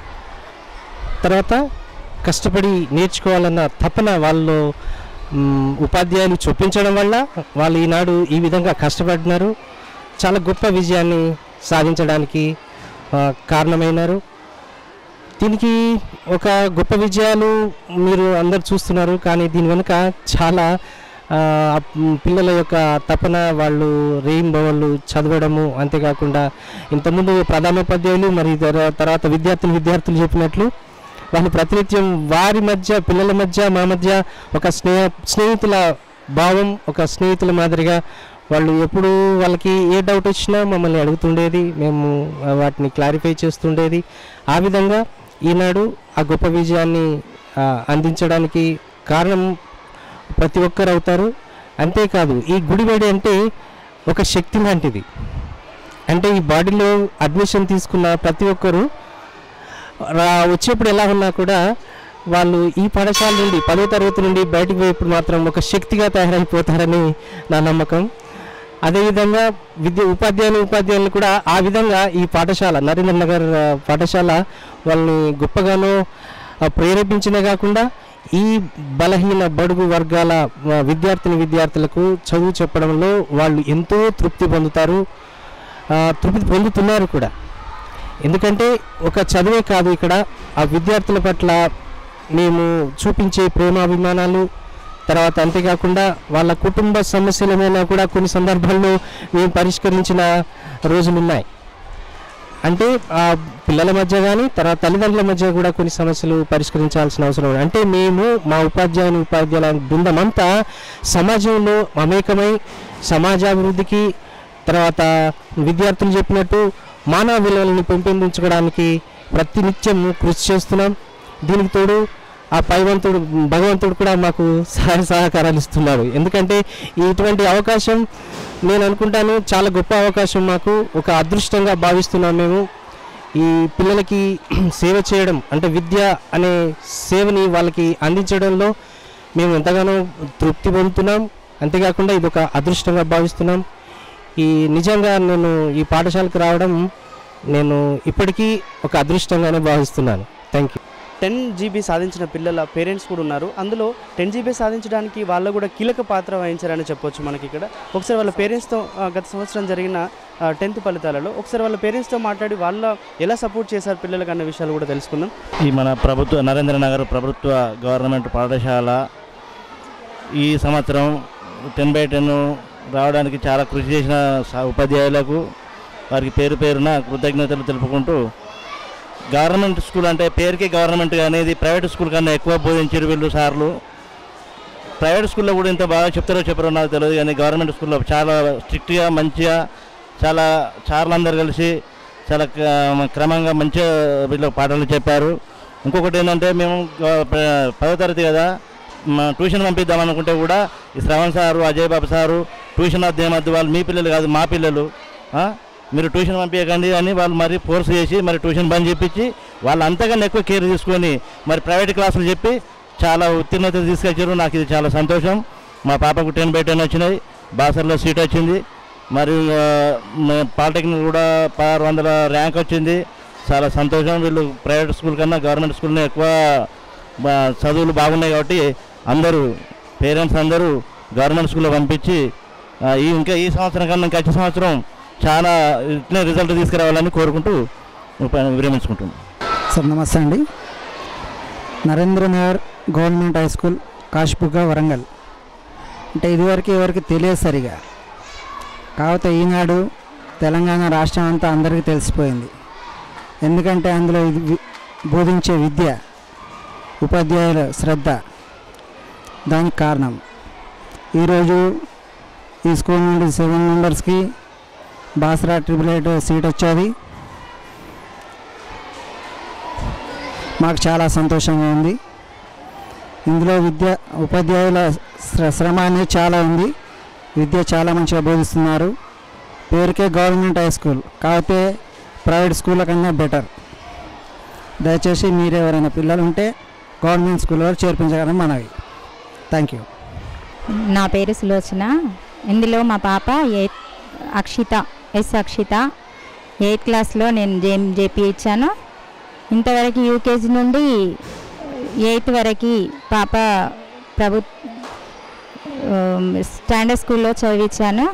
తర్వాత కష్టపడి నేర్చుకోవాలన్న తపన వాళ్ళు మ్, ఉపాధ్యాయులు చూపించడం వల్ల వాళ్ళు ఈనాడు ఈ విధంగా కష్టపడినారు చాలా గొప్ప విజయాన్ని సాధించడానికి ఆ, కారణమైనారు దీనికి ఒక గొప్ప విజయాలు మీరు అందరు చూస్తున్నారు కానీ దీని వెనుక చాలా ఆ, మ్, పిల్లల యొక్క తపన వాళ్ళు రేయింబవళ్ళు చదవడము అంతేకాకుండా ఇంతకుముందు ప్రధానోపాధ్యాయులు మరి తర- తర్వాత విద్యార్థులు విద్యార్థులు చెప్పినట్లు వాళ్ళు ప్రతినిత్యం వారి మధ్య పిల్లల మధ్య మా మధ్య ఒక స్నేహ స్నేహితుల భావం ఒక స్నేహితుల మాదిరిగా వాళ్ళు ఎప్పుడు వాళ్ళకి ఏ డౌట్ వచ్చినా మమ్మల్ని అడుగుతుండేది మేము ఆ, వాటిని క్లారిఫై చేస్తుండేది ఆ విధంగా ఈనాడు ఆ గొప్ప విజయాన్ని ఆ, అందించడానికి కారణం ప్రతి ఒక్కరు అవుతారు అంతేకాదు ఈ గుడివేడి అంటే ఒక శక్తి లాంటిది అంటే ఈ బాడీలో అడ్మిషన్ తీసుకున్న ప్రతి ఒక్కరు రా వచ్చేప్పుడు ఎలా ఉన్నా కూడా వాళ్ళు ఈ పాఠశాల నుండి పదో తరగతి నుండి బయటకు పోయేప్పుడు మాత్రం ఒక శక్తిగా తయారైపోతారని నా నమ్మకం అదేవిధంగా విద్య ఉపాధ్యాయులు ఉపాధ్యాయులు కూడా ఆ విధంగా ఈ పాఠశాల నరేంద్ర నగర్ ఆ, పాఠశాల వాళ్ళని గొప్పగానో ఆ, ప్రేరేపించినే కాకుండా ఈ బలహీన బడుగు వర్గాల ఆ, విద్యార్థిని విద్యార్థులకు చదువు చెప్పడంలో వాళ్ళు ఎంతో తృప్తి పొందుతారు ఆ, తృప్తి పొందుతున్నారు కూడా ఎందుకంటే ఒక చదువే కాదు ఇక్కడ ఆ విద్యార్థుల పట్ల మేము చూపించే ప్రేమాభిమానాలు తర్వాత అంతేకాకుండా వాళ్ళ కుటుంబ సమస్యల మీద కూడా కొన్ని సందర్భాల్లో మేము పరిష్కరించిన రోజులు ఉన్నాయి అంటే ఆ పిల్లల మధ్య కానీ తర్వాత తల్లిదండ్రుల మధ్య కూడా కొన్ని సమస్యలు పరిష్కరించాల్సిన అవసరం ఉంది అంటే మేము మా ఉపాధ్యాయుని ఉపాధ్యాయుల బృందం అంతా సమాజంలో మమేకమై సమాజాభివృద్ధికి తర్వాత విద్యార్థులు చెప్పినట్టు మానవ విలువలను పెంపొందించుకోవడానికి ప్రతినిత్యం కృషి చేస్తున్నాం దీనికి తోడు ఆ పైవంతుడు భగవంతుడు కూడా మాకు సహాయ సహకారాలు ఇస్తున్నాడు ఎందుకంటే ఇటువంటి అవకాశం నేను అనుకుంటాను చాలా గొప్ప అవకాశం మాకు ఒక అదృష్టంగా భావిస్తున్నాం మేము ఈ పిల్లలకి సేవ చేయడం అంటే విద్య అనే సేవని వాళ్ళకి అందించడంలో మేము ఎంతగానో తృప్తి పొందుతున్నాం అంతేకాకుండా ఇది ఒక అదృష్టంగా భావిస్తున్నాం ఈ నిజంగా నేను ఈ పాఠశాలకు రావడం నేను ఇప్పటికీ ఒక అదృష్టంగానే భావిస్తున్నాను థ్యాంక్ యూ టెన్ జీబీ సాధించిన పిల్లల పేరెంట్స్ కూడా ఉన్నారు అందులో టెన్ జీబీ సాధించడానికి వాళ్ళు కూడా కీలక పాత్ర వహించారని చెప్పొచ్చు మనకి ఇక్కడ ఒకసారి వాళ్ళ పేరెంట్స్తో ఆ, గత సంవత్సరం జరిగిన టెన్త్ ఫలితాలలో ఒకసారి వాళ్ళ పేరెంట్స్తో మాట్లాడి వాళ్ళ ఎలా సపోర్ట్ చేశారు పిల్లలకు అన్న విషయాలు కూడా తెలుసుకుందాం ఈ మన ప్రభుత్వ నరేంద్ర నగర్ ప్రభుత్వ గవర్నమెంట్ పాఠశాల ఈ సంవత్సరం టెన్ బై టెన్ రావడానికి చాలా కృషి చేసిన స- ఉపాధ్యాయులకు వారికి పేరు పేరున కృతజ్ఞతలు తెలుపుకుంటూ గవర్నమెంట్ స్కూల్ అంటే పేరుకే గవర్నమెంట్ అనేది ప్రైవేట్ స్కూల్ కన్నా ఎక్కువ బోధించారు వీళ్ళు సార్లు ప్రైవేట్ స్కూల్లో కూడా ఇంత బాగా చెప్తారో చెప్పారో నాకు తెలియదు కానీ గవర్నమెంట్ స్కూల్లో చాలా స్ట్రిక్ట్గా మంచిగా చాలా సార్లు అందరు కలిసి చాలా క్ర- క్రమంగా మంచిగా వీళ్ళకి పాఠాలు చెప్పారు ఇంకొకటి ఏంటంటే మేము గ- ప- పదో తరగతి కదా మా ట్యూషన్ పంపిద్దాం అనుకుంటే కూడా ఈ Shravan sir Ajay Babu sir tuition వద్దేమద్దు వాళ్ళు మీ పిల్లలు కాదు మా పిల్లలు ఆ? మీరు ట్యూషన్ పంపించకండి అని వాళ్ళు మరి ఫోర్స్ చేసి మరి ట్యూషన్ బంద్ చేపించి వాళ్ళు అంతకన్నా ఎక్కువ కేర్ తీసుకొని మరి ప్రైవేట్ క్లాసులు చెప్పి చాలా ఉత్తీర్ణత తీసుకొచ్చారు నాకు ఇది చాలా సంతోషం మా పాపకు టెన్ బై టెన్ వచ్చినాయి బాసర్లో సీట్ వచ్చింది మరియు ఆ, మ- పాలిటెక్నిక్ కూడా పదహారు వందల ర్యాంక్ వచ్చింది చాలా సంతోషం వీళ్ళు ప్రైవేట్ స్కూల్ కన్నా గవర్నమెంట్ స్కూల్ని ఎక్కువ బా- చదువులు బాగున్నాయి కాబట్టి అందరూ పేరెంట్స్ అందరూ గవర్నమెంట్ స్కూల్లో పంపించి ఆ, ఈ ఇంకా ఈ సంవత్సరం కన్నా ఇంకా వచ్చే సంవత్సరం చాలా ఇట్లే రిజల్ట్ తీసుకురావాలని కోరుకుంటూ ఉప- విరమించుకుంటున్నాను సార్ నమస్తే అండి Narendra Nagar government high school కాశీపుగా వరంగల్ అంటే ఇదివరకు ఎవరికి తెలియదు సరిగా కాకపోతే ఈనాడు తెలంగాణ రాష్ట్రం అంతా అందరికీ తెలిసిపోయింది ఎందుకంటే అందులో ఇది వి- బోధించే విద్య ఉపాధ్యాయుల శ్రద్ధ దానికి కారణం ఈరోజు ఈ స్కూల్ నుండి సెవెన్ మెంబర్స్కి బాసరా ట్రిపుల్ ఎయిట్ సీట్ వచ్చేది మాకు చాలా సంతోషంగా ఉంది ఇందులో విద్య ఉపాధ్యాయుల శ్ర- శ్రమ అనేది చాలా ఉంది విద్య చాలా మంచిగా బోధిస్తున్నారు పేరుకే గవర్నమెంట్ హై స్కూల్ కాకపోతే ప్రైవేట్ స్కూళ్ళ కన్నా బెటర్ దయచేసి మీరు ఎవరైనా పిల్లలు ఉంటే గవర్నమెంట్ స్కూల్లో చేర్పించగలని మనవి థ్యాంక్ యూ నా పేరు సులోచన ఇందులో మా పాప eighth Akshitha S Akshitha eighth క్లాస్లో నేను జే జేపీ ఇచ్చాను ఇంతవరకు యూకేజీ నుండి ఎయిత్ వరకు పాప ప్రభు స్టాండర్డ్ స్కూల్లో చదివించాను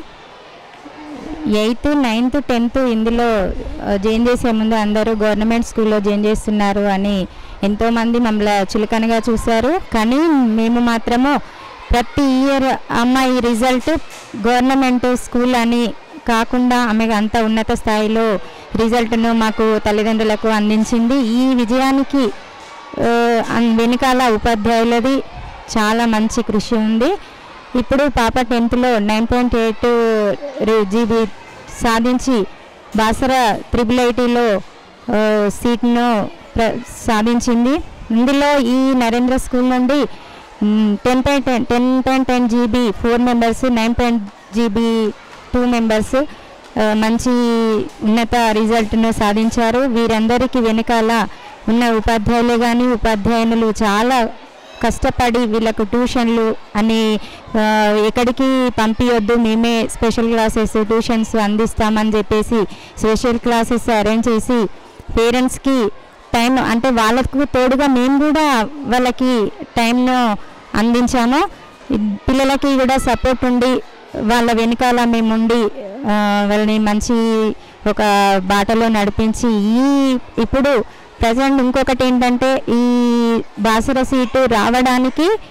ఎయిత్ నైన్త్ టెన్త్ ఇందులో ఆ, జాయిన్ చేసే ముందు అందరూ గవర్నమెంట్ స్కూల్లో జాయిన్ చేస్తున్నారు అని ఎంతోమంది మమ్మల్ని చులకనగా చూశారు కానీ మేము మాత్రము ప్రతి ఇయర్ అమ్మాయి రిజల్ట్ గవర్నమెంట్ స్కూల్ అని కాకుండా ఆమె అంత ఉన్నత స్థాయిలో రిజల్ట్ను మాకు తల్లిదండ్రులకు అందించింది ఈ విజయానికి ఆ, అన్- వెనకాల ఉపాధ్యాయులది చాలా మంచి కృషి ఉంది ఇప్పుడు పాప టెన్త్లో నైన్ పాయింట్ ఎయిట్ జీబీ సాధించి బాసరా త్రిబుల్ ఐటీలో సీట్ను ప్ర సాధించింది ఇందులో ఈ నరేంద్ర స్కూల్ నుండి ten point ten ten point ten GB four members nine point GB two members మంచి ఉన్నత రిజల్ట్ను సాధించారు వీరందరికీ వెనకాల ఉన్న ఉపాధ్యాయులు కానీ ఉపాధ్యాయునులు చాలా కష్టపడి వీళ్ళకు ట్యూషన్లు అని ఆ, ఎక్కడికి పంపించొద్దు మేమే స్పెషల్ క్లాసెస్ ట్యూషన్స్ అందిస్తామని చెప్పేసి స్పెషల్ క్లాసెస్ అరేంజ్ చేసి పేరెంట్స్కి టైం అంటే వాళ్ళకు తోడుగా మేము కూడా వాళ్ళకి టైంను అందించాము ఇ- పిల్లలకి కూడా సపోర్ట్ ఉండి వాళ్ళ వెనకాల మేముండి ఆ, వాళ్ళని మంచి ఒక బాటలో నడిపించి ఈ ఇప్పుడు ప్రజెంట్ ఇంకొకటి ఏంటంటే ఈ బాసుర సీటు రావడానికి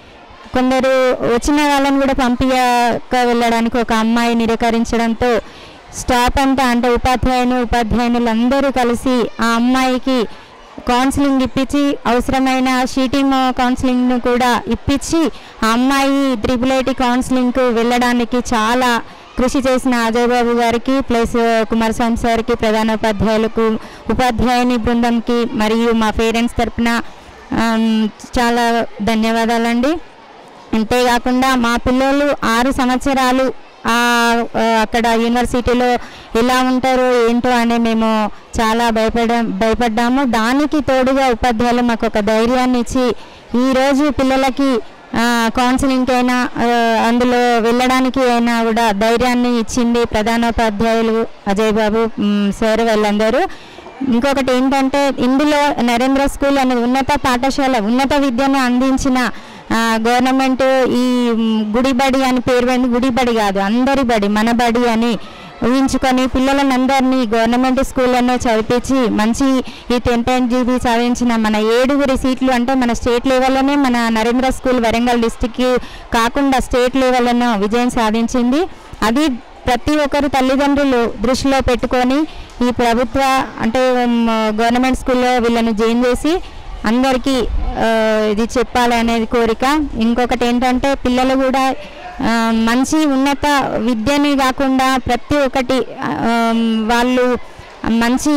కొందరు వచ్చిన వాళ్ళని కూడా పంపించక వెళ్ళడానికి ఒక అమ్మాయి నిరాకరించడంతో స్టాఫ్ అంతా అంటే ఉపాధ్యాయుని ఉపాధ్యాయునులు అందరూ కలిసి ఆ అమ్మాయికి కౌన్సిలింగ్ ఇప్పించి అవసరమైన షీటింగ్ కౌన్సిలింగ్ను కూడా ఇప్పించి ఆ అమ్మాయి త్రిపుల్ ఐటీ కౌన్సిలింగ్కు వెళ్ళడానికి చాలా కృషి చేసిన అజయ్ బాబు గారికి ప్లస్ కుమారస్వామి సార్కి ప్రధానోపాధ్యాయులకు ఉపాధ్యాయుని బృందంకి మరియు మా పేరెంట్స్ తరపున ఆమ్, చాలా ధన్యవాదాలండి అంతేకాకుండా మా పిల్లలు ఆరు సంవత్సరాలు ఆ, ఆ, అక్కడ యూనివర్సిటీలో ఎలా ఉంటారో ఏంటో అని మేము చాలా భయపడ భయపడ్డాము దానికి తోడుగా ఉపాధ్యాయులు మాకు ఒక ధైర్యాన్ని ఇచ్చి ఈరోజు పిల్లలకి ఆ, కౌన్సిలింగ్కి అయినా ఆ, అందులో వెళ్ళడానికి అయినా కూడా ధైర్యాన్ని ఇచ్చింది ప్రధానోపాధ్యాయులు అజయ్ బాబు మ్, సార్ వాళ్ళందరూ ఇంకొకటి ఏంటంటే ఇందులో నరేంద్ర స్కూల్ అనే ఉన్నత పాఠశాల ఉన్నత విద్యను అందించిన ఆ, గవర్నమెంట్ ఈ మ్, గుడిబడి అని పేరు పెట్టి గుడిబడి కాదు అందరి బడి మన బడి అని ఊహించుకొని పిల్లలను అందరినీ గవర్నమెంట్ స్కూల్లోనే చదివించి మంచి ఈ టెన్త్ అండ్ జీబీ సాధించిన మన ఏడుగురి సీట్లు అంటే మన స్టేట్ లెవెల్లోనే మన నరేంద్ర స్కూల్ వరంగల్ డిస్టిక్ కాకుండా స్టేట్ లెవెల్లోనూ విజయం సాధించింది అది ప్రతి ఒక్కరు తల్లిదండ్రులు దృష్టిలో పెట్టుకొని ఈ ప్రభుత్వ అంటే మ్, గవర్నమెంట్ స్కూల్లో వీళ్ళని జాయిన్ చేసి అందరికీ ఆ, ఇది చెప్పాలనేది కోరిక ఇంకొకటి ఏంటంటే పిల్లలు కూడా ఆ, మంచి ఉన్నత విద్యని కాకుండా ప్రతి ఒక్కటి ఆ, వాళ్ళు మంచి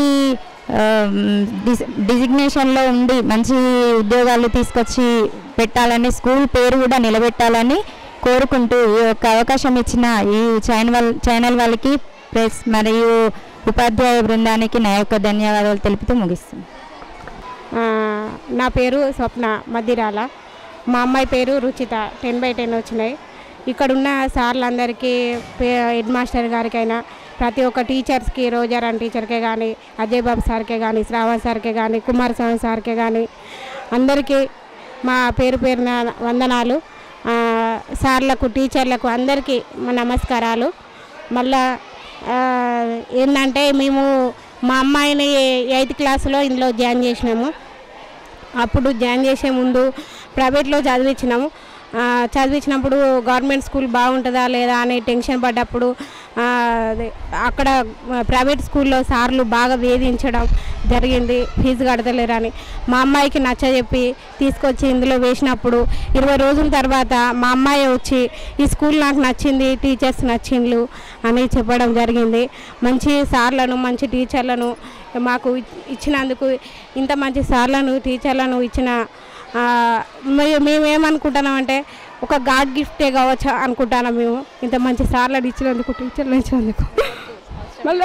డిజిగ్నేషన్లో ఉండి మంచి ఉద్యోగాలు తీసుకొచ్చి పెట్టాలని స్కూల్ పేరు కూడా నిలబెట్టాలని కోరుకుంటూ ఈ యొక్క అవకాశం ఇచ్చిన ఈ ఛానల్ ఛానల్ వాళ్ళకి ప్లస్ మరియు ఉపాధ్యాయ బృందానికి నా యొక్క ధన్యవాదాలు తెలుపుతూ ముగిస్తుంది ఆ, నా పేరు స్వప్న మద్దిరాల మా అమ్మాయి పేరు రుచిత టెన్ బై టెన్ వచ్చినాయి ఇక్కడున్న సార్లందరికీ పే- హెడ్ మాస్టర్ గారికైనా ప్రతి ఒక్క టీచర్స్కి రోజారాన్ టీచర్కే కానీ అజయ్ బాబు సార్కే కానీ శ్రావణ్ సార్కే కానీ కుమారస్వామి సార్కే కానీ అందరికీ మా పేరు పేరున వందనాలు ఆ, సార్లకు టీచర్లకు అందరికీ మా నమస్కారాలు మళ్ళా ఆ, ఏంటంటే మేము మా అమ్మాయిని ఎయిత్ క్లాస్లో ఇందులో జాయిన్ చేసినాము అప్పుడు జాయిన్ చేసే ముందు ప్రైవేట్లో చదివించినాము ఆ, చదివించినప్పుడు గవర్నమెంట్ స్కూల్ బాగుంటుందా లేదా అని టెన్షన్ పడ్డప్పుడు ఆ, అదే అక్కడ ప్రైవేట్ స్కూల్లో సార్లు బాగా వేధించడం జరిగింది ఫీజు కడతలేరని మా అమ్మాయికి నచ్చజెప్పి తీసుకొచ్చి ఇందులో వేసినప్పుడు ఇరవై రోజుల తర్వాత మా అమ్మాయి వచ్చి ఈ స్కూల్ నాకు నచ్చింది టీచర్స్ నచ్చిండ్లు అని చెప్పడం జరిగింది మంచి సార్లను మంచి టీచర్లను మాకు ఇచ్- ఇచ్చినందుకు ఇంత మంచి సార్లను టీచర్లను ఇచ్చిన ఆ, మే- మేమేమనుకుంటున్నామంటే ఒక గాడ్ గిఫ్టే కావచ్చు అనుకుంటున్నాం మేము ఇంత మంచి సార్లను ఇచ్చినందుకు టీచర్లు ఇచ్చినందుకు మళ్ళీ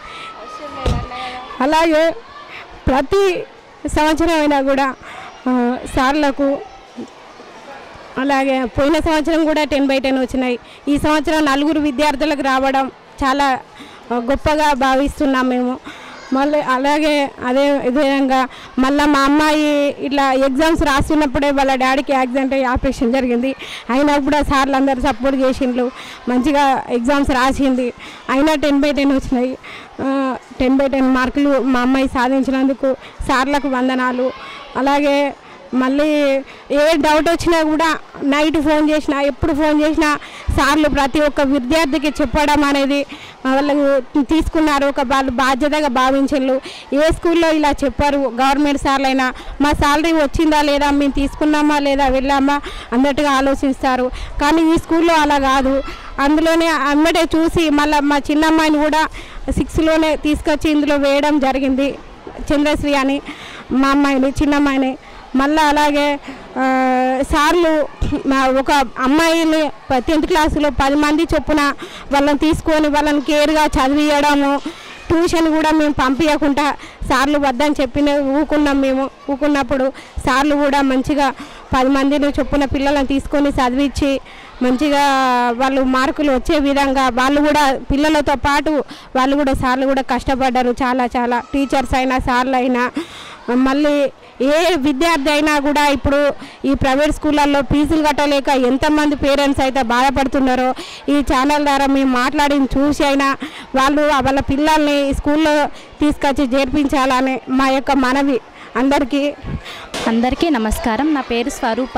అలాగే ప్రతి సంవత్సరం అయినా కూడా ఆ, సార్లకు అలాగే పోయిన సంవత్సరం కూడా టెన్ బై టెన్ వచ్చినాయి ఈ సంవత్సరం నలుగురు విద్యార్థులకు రావడం చాలా ఆ, గొప్పగా భావిస్తున్నాం మేము మళ్ళీ అలాగే అదే విధంగా మళ్ళీ మా అమ్మాయి ఇట్లా ఎగ్జామ్స్ రాస్తున్నప్పుడే వాళ్ళ డాడీకి యాక్సిడెంట్ అయ్యి ఆపరేషన్ జరిగింది అయినా కూడా సార్లు అందరు సపోర్ట్ చేసిండ్రు మంచిగా ఎగ్జామ్స్ రాసింది అయినా టెన్ బై టెన్ వచ్చినాయి టెన్ బై టెన్ మార్కులు మా అమ్మాయి సాధించినందుకు సార్లకు వందనాలు అలాగే మళ్ళీ ఏ డౌట్ వచ్చినా కూడా నైట్ ఫోన్ చేసినా ఎప్పుడు ఫోన్ చేసినా సార్లు ప్రతి ఒక్క విద్యార్థికి చెప్పడం అనేది వాళ్ళు తీసుకున్నారు ఒక వాళ్ళు బాధ్యతగా భావించారు ఏ స్కూల్లో ఇలా చెప్పారు గవర్నమెంట్ సార్లైనా మా సాలరీ వచ్చిందా లేదా మేము తీసుకున్నామా లేదా వెళ్ళామా అన్నట్టుగా ఆలోచిస్తారు కానీ ఈ స్కూల్లో అలా కాదు అందులోనే అమ్మటే చూసి మళ్ళీ మా చిన్నమ్మాయిని కూడా సిక్స్లోనే తీసుకొచ్చి ఇందులో వేయడం జరిగింది చంద్రశ్రీ అని మా అమ్మాయిని చిన్నమ్మాయిని మళ్ళీ అలాగే ఆ, సార్లు మా ఒక అమ్మాయిని టెన్త్ క్లాసులో పది మంది చొప్పున వాళ్ళని తీసుకొని వాళ్ళని కేర్గా చదివియడము ట్యూషన్ కూడా మేము పంపించకుండా సార్లు వద్దని చెప్పిన ఊకున్నాం మేము ఊకున్నప్పుడు సార్లు కూడా మంచిగా పది మందిని చొప్పున పిల్లలను తీసుకొని చదివించి మంచిగా వాళ్ళు మార్కులు వచ్చే విధంగా వాళ్ళు కూడా పిల్లలతో పాటు వాళ్ళు కూడా సార్లు కూడా కష్టపడ్డారు చాలా చాలా టీచర్స్ అయినా సార్లు అయినా మళ్ళీ ఏ విద్యార్థి అయినా కూడా ఇప్పుడు ఈ ప్రైవేట్ స్కూళ్ళల్లో ఫీజులు కట్టలేక ఎంతమంది పేరెంట్స్ అయితే బాధపడుతున్నారో ఈ ఛానల్ ద్వారా మేము మాట్లాడిన చూసి అయినా వాళ్ళు వాళ్ళ పిల్లల్ని స్కూల్లో తీసుకొచ్చి చేర్పించాలని మా యొక్క మనవి అందరికీ అందరికీ నమస్కారం నా పేరు స్వరూప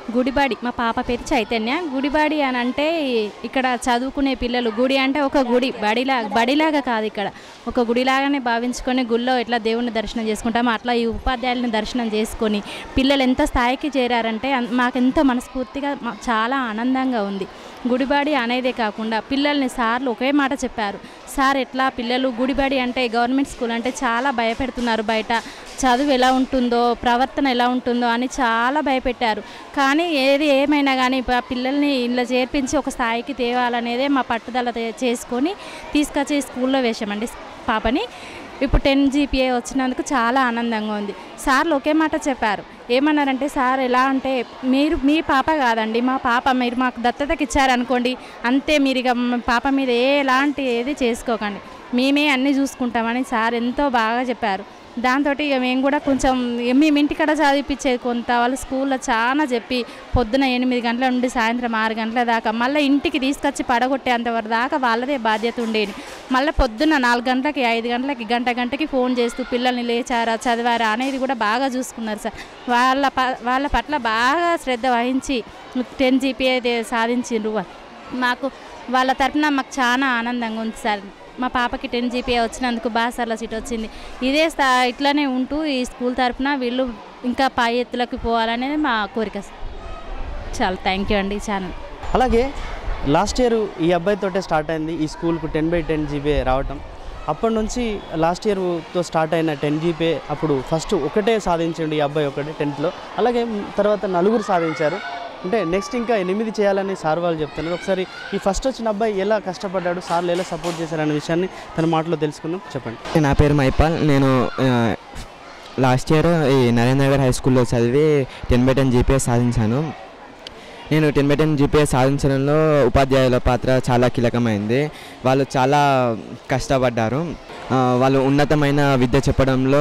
గుడిబాడి మా పాప పేరు చైతన్య గుడిబాడి అని అంటే ఇక్కడ చదువుకునే పిల్లలు గుడి అంటే ఒక గుడి బడిలా బడిలాగా కాదు ఇక్కడ ఒక గుడిలాగానే భావించుకొని గుళ్ళో ఎట్లా దేవుని దర్శనం చేసుకుంటామో అట్లా ఈ ఉపాధ్యాయులని దర్శనం చేసుకొని పిల్లలు ఎంత స్థాయికి చేరారంటే అన్- మాకెంతో మనస్ఫూర్తిగా మా- చాలా ఆనందంగా ఉంది గుడిబాడి అనేదే కాకుండా పిల్లల్ని సార్లు ఒకే మాట చెప్పారు సార్ ఎట్లా పిల్లలు గుడిబడి అంటే గవర్నమెంట్ స్కూల్ అంటే చాలా భయపెడుతున్నారు బయట చదువు ఎలా ఉంటుందో ప్రవర్తన ఎలా ఉంటుందో అని చాలా భయపెట్టారు కానీ ఏది ఏమైనా కానీ ఆ పిల్లల్ని ఇలా చేర్పించి ఒక స్థాయికి తేవాలనేదే మా పట్టుదల తే- చేసుకొని తీసుకొచ్చి స్కూల్లో వేసామండి పాపని ఇప్పుడు టెన్ జీపీఏ వచ్చినందుకు చాలా ఆనందంగా ఉంది సార్లు ఒకే మాట చెప్పారు ఏమన్నారంటే సార్ ఎలా అంటే మీరు మీ పాప కాదండి మా పాప మీరు మాకు దత్తతకి ఇచ్చారనుకోండి అంతే మీరు ఇక మా పాప మీద ఏ ఎలాంటి ఏది చేసుకోకండి మేమే అన్నీ చూసుకుంటామని సార్ ఎంతో బాగా చెప్పారు దాంతో ఇక మేము కూడా కొంచెం ఇక మేము ఇంటికాడ చదివిపించేది కొంత వాళ్ళు స్కూల్లో చాలా చెప్పి పొద్దున ఎనిమిది గంటల నుండి సాయంత్రం ఆరు గంటల దాకా మళ్ళీ ఇంటికి తీసుకొచ్చి పడగొట్టేంతవరకు దాకా వాళ్ళదే బాధ్యత ఉండేది మళ్ళీ పొద్దున్న నాలుగు గంటలకి ఐదు గంటలకి గంట గంటకి ఫోన్ చేస్తూ పిల్లల్ని లేచారా చదివారా అనేది కూడా బాగా చూసుకున్నారు సార్ వాళ్ళ ప వాళ్ళ పట్ల బాగా శ్రద్ధ వహించి టెన్ జీపీఏ సాధించిండ్రు మాకు వాళ్ళ తరఫున మాకు చాలా ఆనందంగా ఉంది సార్ మా పాపకి టెన్ జీపీఏ వచ్చినందుకు బాసర్ల సీట్ వచ్చింది ఇదే స్థా ఇట్లానే ఉంటూ ఈ స్కూల్ తరఫున వీళ్ళు ఇంకా పై ఎత్తులకి పోవాలనేది మా కోరిక సార్ చాలా థ్యాంక్ యూ అండి ఛానల్ అలాగే లాస్ట్ ఇయర్ ఈ అబ్బాయితోటే స్టార్ట్ అయింది ఈ స్కూల్కు టెన్ బై టెన్ జీబీ రావటం అప్పటి నుంచి లాస్ట్ ఇయర్తో స్టార్ట్ అయిన టెన్ జీపీ అప్పుడు ఫస్ట్ ఒకటే సాధించండి ఈ అబ్బాయి ఒకటే టెన్త్లో అలాగే తర్వాత నలుగురు సాధించారు అంటే నెక్స్ట్ ఇంకా ఎనిమిది చేయాలని సార్ వాళ్ళు చెప్తున్నారు ఒకసారి ఈ ఫస్ట్ వచ్చిన అబ్బాయి ఎలా కష్టపడ్డాడు సార్లు ఎలా సపోర్ట్ చేశారనే విషయాన్ని తన మాటలో తెలుసుకుందాం చెప్పండి నా పేరు మైపాల్ నేను ఆ, లాస్ట్ ఇయర్ ఈ నరేంద్ర నగర్ హై స్కూల్లో చదివి టెన్ బై టెన్ జీపీఎస్ సాధించాను నేను టెన్ బై టెన్ జీపీఎస్ సాధించడంలో ఉపాధ్యాయుల పాత్ర చాలా కీలకమైంది వాళ్ళు చాలా కష్టపడ్డారు ఆ, వాళ్ళు ఉన్నతమైన విద్య చెప్పడంలో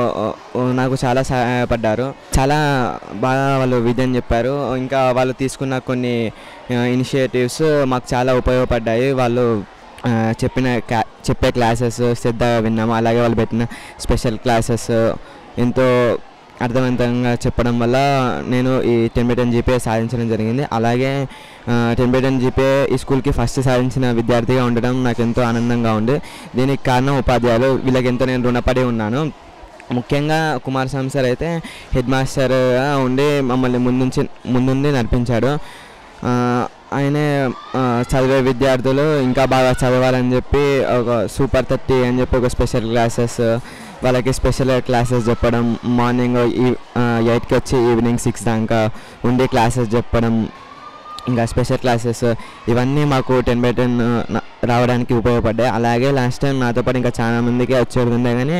ఆ, నాకు చాలా సహాయపడ్డారు చాలా బాగా వాళ్ళు విద్యను చెప్పారు ఇంకా వాళ్ళు తీసుకున్న కొన్ని ఇనిషియేటివ్స్ మాకు చాలా ఉపయోగపడ్డాయి వాళ్ళు ఆ, చెప్పిన క్లా చెప్పే క్లాసెస్ శ్రద్ధగా విన్నాము అలాగే వాళ్ళు పెట్టిన స్పెషల్ క్లాసెస్ ఎంతో అర్థవంతంగా చెప్పడం వల్ల నేను ఈ టెన్ బై టెన్ జీపీఏ సాధించడం జరిగింది అలాగే టెన్ బై టెన్ జీపీఏ ఈ స్కూల్కి ఫస్ట్ సాధించిన విద్యార్థిగా ఉండడం నాకు ఎంతో ఆనందంగా ఉంది దీనికి కారణం ఉపాధ్యాయులు వీళ్ళకి ఎంతో నేను రుణపడి ఉన్నాను ముఖ్యంగా కుమారస్వామి సార్ అయితే హెడ్ మాస్టర్గా ఉండి మమ్మల్ని ముందుంచి ముందుండి నడిపించాడు ఆ, ఆయనే ఆ, చదివే విద్యార్థులు ఇంకా బాగా చదవాలని చెప్పి ఒక సూపర్ థర్టీ అని చెప్పి ఒక స్పెషల్ క్లాసెస్ వాళ్ళకి స్పెషల్ క్లాసెస్ చెప్పడం మార్నింగ్ ఈ ఎయిట్కి వచ్చి ఈవినింగ్ సిక్స్ దాకా ఉండి క్లాసెస్ చెప్పడం ఇంకా స్పెషల్ క్లాసెస్ ఇవన్నీ మాకు టెన్ బై టెన్ రావడానికి ఉపయోగపడ్డాయి అలాగే లాస్ట్ టైం నాతో పాటు ఇంకా చాలా మందికి వచ్చేది ఉండే కానీ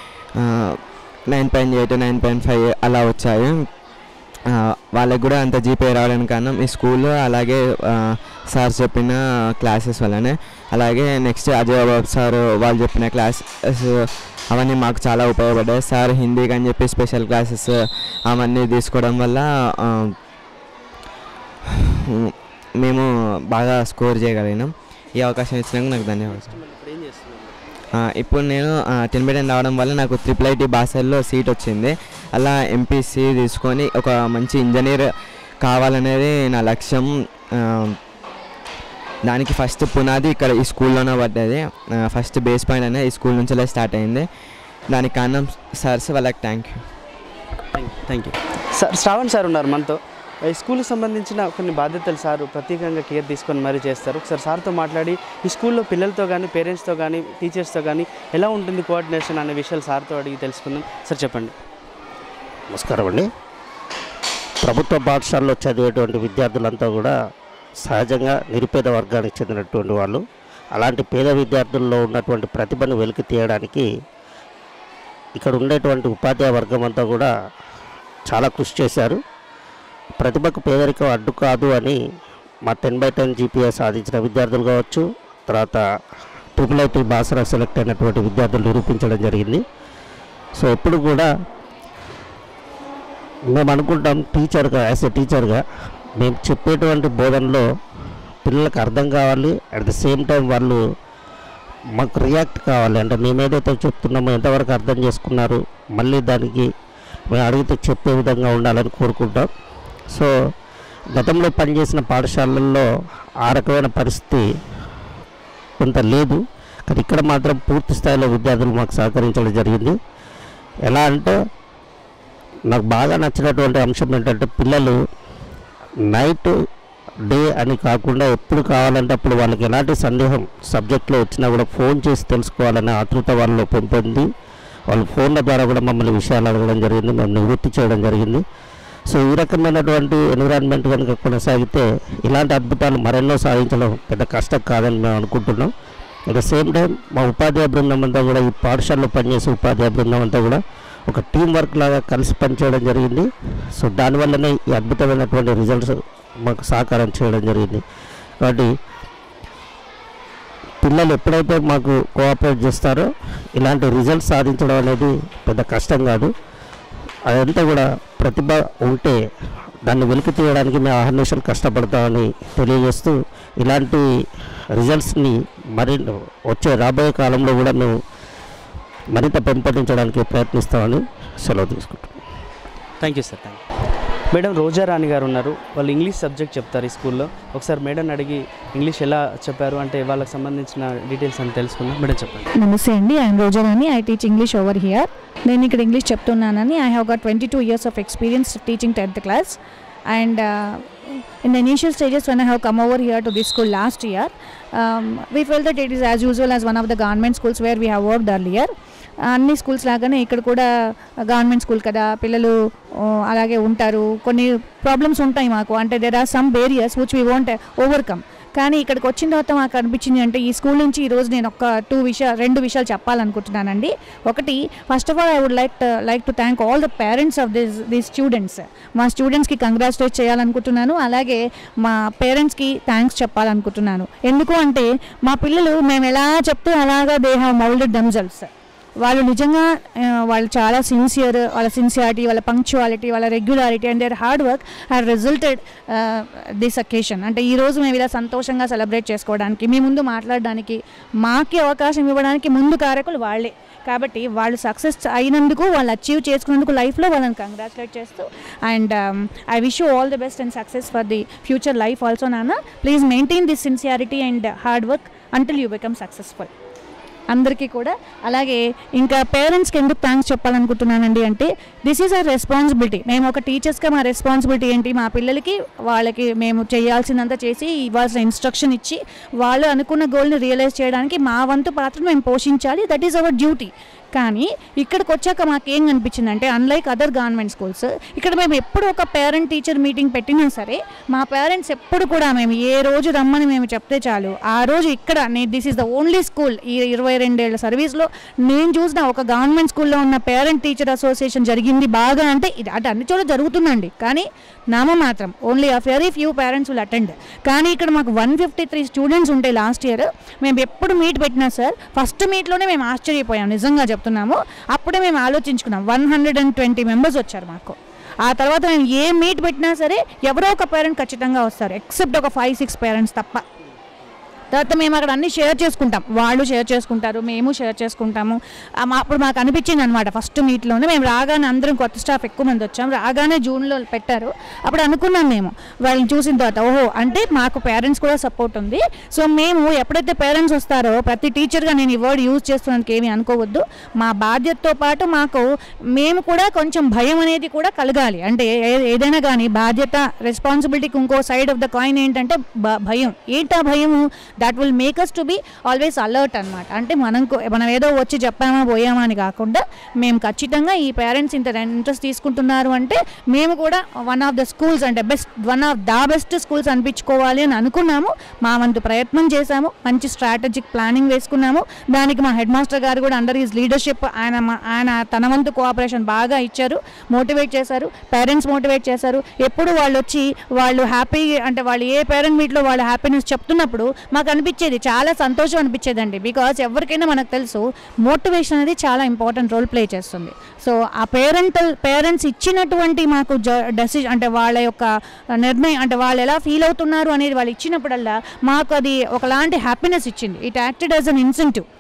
nine point eight nine point five అలా వచ్చాయి ఆ, వాళ్ళకి కూడా అంత జీపే రావడానికి కారణం ఈ స్కూల్లో అలాగే ఆ, సార్ చెప్పిన క్లాసెస్ వల్లనే అలాగే నెక్స్ట్ అజయ్ బాబు సార్ వాళ్ళు చెప్పిన క్లాసెస్ అవన్నీ మాకు చాలా ఉపయోగపడ్డాయి సార్ హిందీకి అని చెప్పి స్పెషల్ క్లాసెస్ అవన్నీ తీసుకోవడం వల్ల ఆ, మేము బాగా స్కోర్ చేయగలిగినాం ఈ అవకాశం ఇచ్చినందుకు నాకు ధన్యవాదాలు ఆ, ఇప్పుడు నేను టెన్ బై టెన్ రావడం వల్ల నాకు ట్రిపుల్ ఐటీ బాసల్లో సీట్ వచ్చింది అలా ఎంపీసీ తీసుకొని ఒక మంచి ఇంజనీర్ కావాలనేది నా లక్ష్యం ఆ, దానికి ఫస్ట్ పునాది ఇక్కడ ఈ స్కూల్లోనే పడ్డది ఫస్ట్ బేస్ పాయింట్ అనేది ఈ స్కూల్ నుంచే స్టార్ట్ అయింది దానికి కారణం సార్స్ వాళ్ళకి thank you thank you sir Shravan sir ఉన్నారు మనతో ఈ స్కూల్కి సంబంధించిన కొన్ని బాధ్యతలు సార్ ప్రత్యేకంగా కేర్ తీసుకొని మరీ చేస్తారు ఒకసారి సార్తో మాట్లాడి ఈ స్కూల్లో పిల్లలతో కానీ పేరెంట్స్తో కానీ టీచర్స్తో కానీ ఎలా ఉంటుంది కోఆర్డినేషన్ అనే విషయాలు సార్తో అడిగి తెలుసుకుందాం సార్ చెప్పండి నమస్కారం అండి ప్రభుత్వ పాఠశాలలో చదివేటువంటి విద్యార్థులంతా కూడా సహజంగా నిరుపేద వర్గానికి చెందినటువంటి వాళ్ళు అలాంటి పేద విద్యార్థుల్లో ఉన్నటువంటి ప్రతిభను వెలికి తీయడానికి ఇక్కడ ఉండేటువంటి ఉపాధ్యాయ వర్గం అంతా కూడా చాలా కృషి చేశారు ప్రతిభకు పేదరికం అడ్డు కాదు అని మా టెన్ బై టెన్ జీపీఎస్ సాధించిన విద్యార్థులు కావచ్చు తర్వాత ట్రిపుల్ ఐటీ బాసరా సెలెక్ట్ అయినటువంటి విద్యార్థులు నిరూపించడం జరిగింది సో ఎప్పుడు కూడా మేము అనుకుంటాం టీచర్గా యాజ్ ఎ టీచర్గా మేము చెప్పేటువంటి బోధనలో పిల్లలకు అర్థం కావాలి అట్ ద సేమ్ టైం వాళ్ళు మాకు రియాక్ట్ కావాలి అంటే మేము ఏదైతే చెప్తున్నామో ఎంతవరకు అర్థం చేసుకున్నారు మళ్ళీ దానికి మేము అడిగితే చెప్పే విధంగా ఉండాలని కోరుకుంటాం సో గతంలో పనిచేసిన పాఠశాలల్లో ఆ రకమైన పరిస్థితి కొంత లేదు కానీ ఇక్కడ మాత్రం పూర్తి స్థాయిలో విద్యార్థులు మాకు సహకరించడం జరిగింది ఎలా అంటే నాకు బాగా నచ్చినటువంటి అంశం ఏంటంటే పిల్లలు నైట్ డే అని కాకుండా ఎప్పుడు కావాలంటే అప్పుడు వాళ్ళకి ఎలాంటి సందేహం సబ్జెక్ట్లో వచ్చినా కూడా ఫోన్ చేసి తెలుసుకోవాలనే ఆతృత వాళ్ళలో పెంపొంది వాళ్ళు ఫోన్ల ద్వారా కూడా మమ్మల్ని విషయాలు అడగడం జరిగింది మేము నివృత్తి చేయడం జరిగింది సో ఈ రకమైనటువంటి ఎన్విరాన్మెంట్ కనుక కొనసాగితే ఇలాంటి అద్భుతాలు మరెన్నో సాధించడం పెద్ద కష్టం కాదని మేము అనుకుంటున్నాం అట్ ద సేమ్ టైం మా ఉపాధ్యాయ బృందం అంతా కూడా ఈ పాఠశాలలో పనిచేసే ఉపాధ్యాయ బృందం అంతా కూడా ఒక టీం వర్క్ లాగా కలిసి పనిచేయడం జరిగింది సో దానివల్లనే ఈ అద్భుతమైనటువంటి రిజల్ట్స్ మాకు సహకారం చేయడం జరిగింది కాబట్టి పిల్లలు ఎప్పుడైతే మాకు కోఆపరేట్ చేస్తారో ఇలాంటి రిజల్ట్స్ సాధించడం అనేది పెద్ద కష్టం కాదు అదంతా కూడా ప్రతిభ ఉంటే దాన్ని వెలికి తీయడానికి మేము అహర్నిశలు కష్టపడతామని తెలియజేస్తూ ఇలాంటి రిజల్ట్స్ని మరి వచ్చే రాబోయే కాలంలో కూడా మేము మరింత పెంపొందించడానికి ప్రయత్నిస్తామని సెలవు తీసుకుంటాం thank you sir thank you madam Roja Rani గారు ఉన్నారు వాళ్ళు ఇంగ్లీష్ సబ్జెక్ట్ చెప్తారు ఈ స్కూల్లో ఒకసారి మేడం అడిగి ఇంగ్లీష్ ఎలా చెప్పారు అంటే వాళ్ళకి సంబంధించిన డీటెయిల్స్ అని తెలుసుకుందాం మేడం చెప్పండి నమస్తే అండి I'm Rojarani I teach English over here నేను ఇక్కడ ఇంగ్లీష్ చెప్తున్నానని I have got twenty two years of experience teaching tenth class and in the initial stages when I have come over here to this school last year, um, we felt that it is as usual as one of the government schools where we have worked earlier. అన్ని schools లాగానే ఇక్కడ కూడా government school కదా పిల్లలు ఆ, అలాగే ఉంటారు కొన్ని ప్రాబ్లమ్స్ ఉంటాయి మాకు అంటే there are some barriers which we want overcome కానీ ఇక్కడికి వచ్చిన తర్వాత మాకు అనిపించింది అంటే ఈ స్కూల్ నుంచి ఈరోజు నేను ఒక టూ విషయాలు రెండు విషయాలు చెప్పాలనుకుంటున్నానండి ఒకటి first of all I would like like to thank all the parents of this these students మా స్టూడెంట్స్కి కంగ్రాచులేట్ చేయాలనుకుంటున్నాను అలాగే మా పేరెంట్స్కి థ్యాంక్స్ చెప్పాలనుకుంటున్నాను ఎందుకు అంటే మా పిల్లలు మేము ఎలా చెప్తే అలాగా దే హ్యావ్ మౌల్డెడ్ దమ్సెల్స్ వాళ్ళు నిజంగా ఆ, వాళ్ళు చాలా సిన్సియర్ వాళ్ళ సిన్సియారిటీ వాళ్ళ పంక్చువాలిటీ వాళ్ళ regularity and their hard work had resulted this occasion అంటే ఈ రోజు మేము ఇలా సంతోషంగా సెలబ్రేట్ చేసుకోవడానికి మీ ముందు మాట్లాడడానికి మాకి అవకాశం ఇవ్వడానికి ముందు కారకులు వాళ్ళే కాబట్టి వాళ్ళు సక్సెస్ అయినందుకు వాళ్ళు అచీవ్ చేసుకున్నందుకు లైఫ్లో వాళ్ళని కంగ్రాచులేట్ చేస్తూ and I wish you all the best and success for the future life also నాన్న please maintain this sincerity and hard work until you become successful అందరికీ కూడా అలాగే ఇంకా పేరెంట్స్కి ఎందుకు థ్యాంక్స్ చెప్పాలనుకుంటున్నానండి అంటే దిస్ ఈజ్ అ రెస్పాన్సిబిలిటీ మేము ఒక టీచర్స్గా మా రెస్పాన్సిబిలిటీ ఏంటి మా పిల్లలకి వాళ్ళకి మేము చేయాల్సినంత చేసి ఇవ్వాల్సిన ఇన్స్ట్రక్షన్ ఇచ్చి వాళ్ళు అనుకున్న గోల్ని రియలైజ్ చేయడానికి మా వంతు పాత్రను మేము పోషించాలి దట్ ఈస్ అవర్ డ్యూటీ కానీ ఇక్కడికి వచ్చాక మాకేం కనిపించిందంటే అన్లైక్ అదర్ గవర్నమెంట్ స్కూల్స్ ఇక్కడ మేము ఎప్పుడు ఒక పేరెంట్ టీచర్ మీటింగ్ పెట్టినా సరే మా పేరెంట్స్ ఎప్పుడు కూడా మేము ఏ రోజు రమ్మని మేము చెప్తే చాలు ఆ రోజు ఇక్కడ నేను this is the only school ఈ ఇరవై రెండేళ్ల సర్వీస్లో నేను చూసిన ఒక గవర్నమెంట్ స్కూల్లో ఉన్న పేరెంట్ టీచర్ అసోసియేషన్ జరిగింది బాగా అంటే ఇది అటు అన్ని చోట్ల జరుగుతుందండి కానీ నామ మాత్రం only uh very few parents will attend కానీ ఇక్కడ మాకు వన్ ఫిఫ్టీ త్రీ స్టూడెంట్స్ ఉంటే లాస్ట్ ఇయర్ మేము ఎప్పుడు మీట్ పెట్టినా సార్ ఫస్ట్ మీట్లోనే మేము ఆశ్చర్యపోయాం నిజంగా చెప్తున్నాము అప్పుడే మేము ఆలోచించుకున్నాం one hundred and twenty members వచ్చారు మాకు ఆ తర్వాత మేము ఏ మీట్ పెట్టినా సరే ఎవరో ఒక పేరెంట్ ఖచ్చితంగా వస్తారు ఎక్సెప్ట్ ఒక ఫైవ్ సిక్స్ పేరెంట్స్ తప్ప తర్వాత మేము అక్కడ అన్ని షేర్ చేసుకుంటాం వాళ్ళు షేర్ చేసుకుంటారు మేము షేర్ చేసుకుంటాము ఆ మా- అప్పుడు మాకు అనిపించింది అనమాట ఫస్ట్ మీట్లోనే మేము రాగానే అందరం కొత్త స్టాఫ్ ఎక్కువ మంది వచ్చాం రాగానే జూన్లో పెట్టారు అప్పుడు అనుకున్నాం మేము వాళ్ళని చూసిన తర్వాత ఓహో అంటే మాకు పేరెంట్స్ కూడా సపోర్ట్ ఉంది సో మేము ఎప్పుడైతే పేరెంట్స్ వస్తారో ప్రతి టీచర్గా నేను ఈ వర్డ్ యూజ్ చేస్తున్నానికి ఏమీ అనుకోవద్దు మా బాధ్యతతో పాటు మాకు మేము కూడా కొంచెం భయం అనేది కూడా కలగాలి అంటే ఏ- ఏదైనా కానీ బాధ్యత రెస్పాన్సిబిలిటీకి ఇంకో సైడ్ ఆఫ్ ద కాయిన్ ఏంటంటే బ- భయం ఏంటా భయము that will make us to be always alert అనమాట అంటే మనం కో- మనం ఏదో వచ్చి చెప్పామా పోయామా అని కాకుండా మేము ఖచ్చితంగా ఈ పేరెంట్స్ ఇంత ఇంట్రెస్ట్ తీసుకుంటున్నారు అంటే మేము కూడా వన్ ఆఫ్ ద స్కూల్స్ అంటే best one of the best schools అనిపించుకోవాలి అని అనుకున్నాము మా వంతు ప్రయత్నం చేశాము మంచి స్ట్రాటజిక్ ప్లానింగ్ వేసుకున్నాము దానికి మా హెడ్ మాస్టర్ గారు కూడా అండర్ హిస్ లీడర్షిప్ ఆయన మా- ఆయన తన వంతు కోఆపరేషన్ బాగా ఇచ్చారు మోటివేట్ చేశారు పేరెంట్స్ మోటివేట్ చేశారు ఎప్పుడు వాళ్ళు వచ్చి వాళ్ళు హ్యాపీ అంటే వాళ్ళు ఏ పేరెంట్ మీట్లో వాళ్ళ హ్యాపీనెస్ చెప్తున్నప్పుడు మాకు అనిపించేది చాలా సంతోషం అనిపించేది అండి బికాస్ ఎవరికైనా మనకు తెలుసు మోటివేషన్ అనేది చాలా ఇంపార్టెంట్ రోల్ ప్లే చేస్తుంది సో ఆ పేరెంటల్ పేరెంట్స్ ఇచ్చినటువంటి మాకు డెసిజన్ అంటే వాళ్ళ యొక్క నిర్ణయం అంటే వాళ్ళు ఎలా ఫీల్ అవుతున్నారు అనేది వాళ్ళు ఇచ్చినప్పుడల్లా మాకు అది ఒకలాంటి హ్యాపీనెస్ ఇచ్చింది it acted as an incentive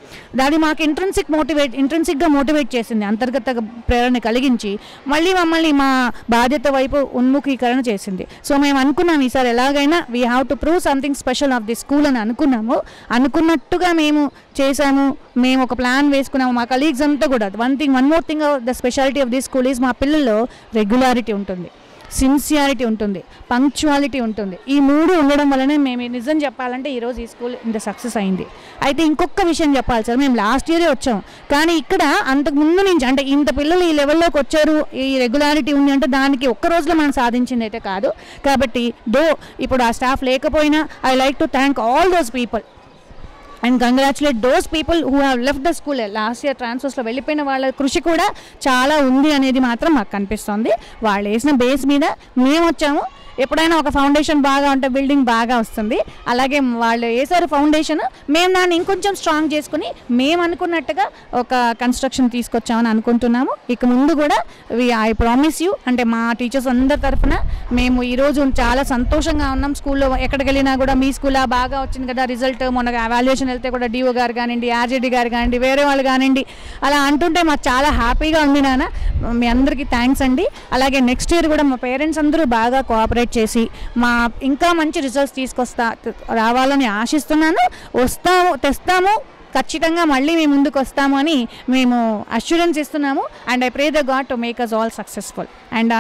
అది మాకు ఇంట్రెన్సిక్ మోటివేట్ ఇంట్రెన్సిక్గా మోటివేట్ చేసింది అంతర్గత ప్రేరణ కలిగించి మళ్ళీ మమ్మల్ని మా బాధ్యత వైపు ఉన్ముఖీకరణ చేసింది సో మేము అనుకున్నాం ఈసారి ఎలాగైనా we have to prove something special of the school అని అనుకున్నాము అనుకున్నట్టుగా మేము చేసాము మేము ఒక ప్లాన్ వేసుకున్నాము మా కలీగ్స్ అంతా కూడా one thing one more thing the speciality of the school is మా పిల్లల్లో రెగ్యులారిటీ ఉంటుంది సిన్సియారిటీ ఉంటుంది పంక్చువాలిటీ ఉంటుంది ఈ మూడు ఉండడం వల్లనే మేము నిజం చెప్పాలంటే ఈరోజు ఈ స్కూల్ ఇంత సక్సెస్ అయింది అయితే ఇంకొక విషయం చెప్పాలి సార్ మేము లాస్ట్ ఇయరే వచ్చాం కానీ ఇక్కడ అంతకు ముందు నుంచి అంటే ఇంత పిల్లలు ఈ లెవెల్లోకి వచ్చారు ఈ రెగ్యులారిటీ ఉంది అంటే దానికి ఒక్క రోజులో మనం సాధించింది అయితే కాదు కాబట్టి దో ఇప్పుడు ఆ స్టాఫ్ లేకపోయినా I like to thank all those people and congratulate those people who have left the school last year ట్రాన్స్ఫర్స్లో వెళ్ళిపోయిన వాళ్ళ కృషి కూడా చాలా ఉంది అనేది మాత్రం మాకు కనిపిస్తుంది వాళ్ళు వేసిన బేస్ మీద మేము వచ్చాము ఎప్పుడైనా ఒక ఫౌండేషన్ బాగా ఉంటే బిల్డింగ్ బాగా వస్తుంది అలాగే వాళ్ళు వేసారు ఫౌండేషన్ మేము దాన్ని ఇంకొంచెం స్ట్రాంగ్ చేసుకుని మేము అనుకున్నట్టుగా ఒక కన్స్ట్రక్షన్ తీసుకొచ్చామని అనుకుంటున్నాము ఇక ముందు కూడా ఐ ప్రామిస్ యూ అంటే మా టీచర్స్ అందరి తరఫున మేము ఈరోజు చాలా సంతోషంగా ఉన్నాం స్కూల్లో ఎక్కడికి వెళ్ళినా కూడా మీ స్కూల్లో బాగా వచ్చింది కదా రిజల్ట్ మొన్న అవాల్యుయేషన్ వెళ్తే కూడా డిఓ గారు కానివ్వండి ఆర్జేడీ గారు కానివ్వండి వేరే వాళ్ళు కానివ్వండి అలా అంటుంటే మాకు చాలా హ్యాపీగా ఉంది నాన్న మీ అందరికీ థ్యాంక్స్ అండి అలాగే నెక్స్ట్ ఇయర్ కూడా మా పేరెంట్స్ అందరూ బాగా కోఆపరేట్ చేసి మా ఇంకా మంచి రిజల్ట్స్ తీసుకొస్తా రావాలని ఆశిస్తున్నాను వస్తాము తెస్తాము ఖచ్చితంగా మళ్ళీ మేము ముందుకు వస్తాము అని మేము అష్యూరెన్స్ ఇస్తున్నాము and I pray the God to make us all successful and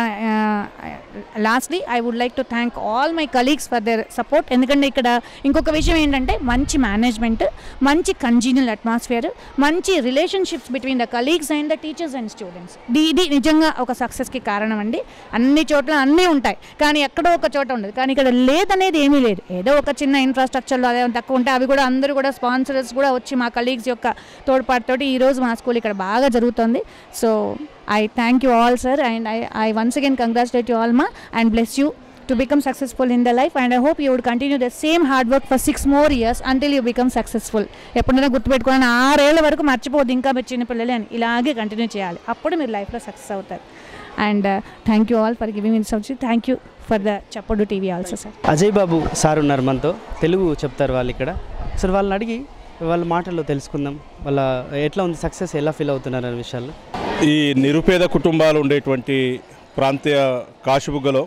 lastly I would like to thank all my colleagues for their support ఎందుకంటే ఇక్కడ ఇంకొక విషయం ఏంటంటే మంచి మేనేజ్మెంట్ మంచి కంజీనియల్ అట్మాస్ఫియర్ మంచి relationships between the colleagues and the teachers and students ఇది నిజంగా ఒక సక్సెస్కి కారణం అండి అన్ని చోట్ల అన్నీ ఉంటాయి కానీ ఎక్కడో ఒక చోట ఉండదు కానీ ఇక్కడ లేదనేది ఏమీ లేదు ఏదో ఒక చిన్న ఇన్ఫ్రాస్ట్రక్చర్లో అదే తక్కువ ఉంటే అవి కూడా అందరూ కూడా స్పాన్సర్స్ కూడా వచ్చి మా కలీగ్స్ యొక్క తోడ్పాటుతోటి ఈరోజు మా స్కూల్ ఇక్కడ బాగా జరుగుతుంది so I thank you all sir and I I once again congratulate you all మా and bless you to become successful in the life and I hope you would continue the same hard work for six more years until you become successful ఎప్పుడైనా గుర్తుపెట్టుకోవాలని ఆరేళ్ల వరకు మర్చిపోద్దు ఇంకా మీరు చిన్న పిల్లలే అని ఇలాగే కంటిన్యూ చేయాలి అప్పుడు మీరు లైఫ్లో సక్సెస్ అవుతారు and thank you all for giving in subject thank you for the చప్పుడు TV also sir Ajay Babu sir ఉన్నారు మనతో తెలుగు చెప్తారు వాళ్ళు ఇక్కడ సార్ వాళ్ళని అడిగి వాళ్ళ మాటల్లో తెలుసుకుందాం వాళ్ళ ఎట్లా ఉంది సక్సెస్ ఎలా ఫీల్ అవుతున్నారు అనే విషయాలు ఈ నిరుపేద కుటుంబాలు ఉండేటువంటి ప్రాంతీయ కాశుబుగ్గలో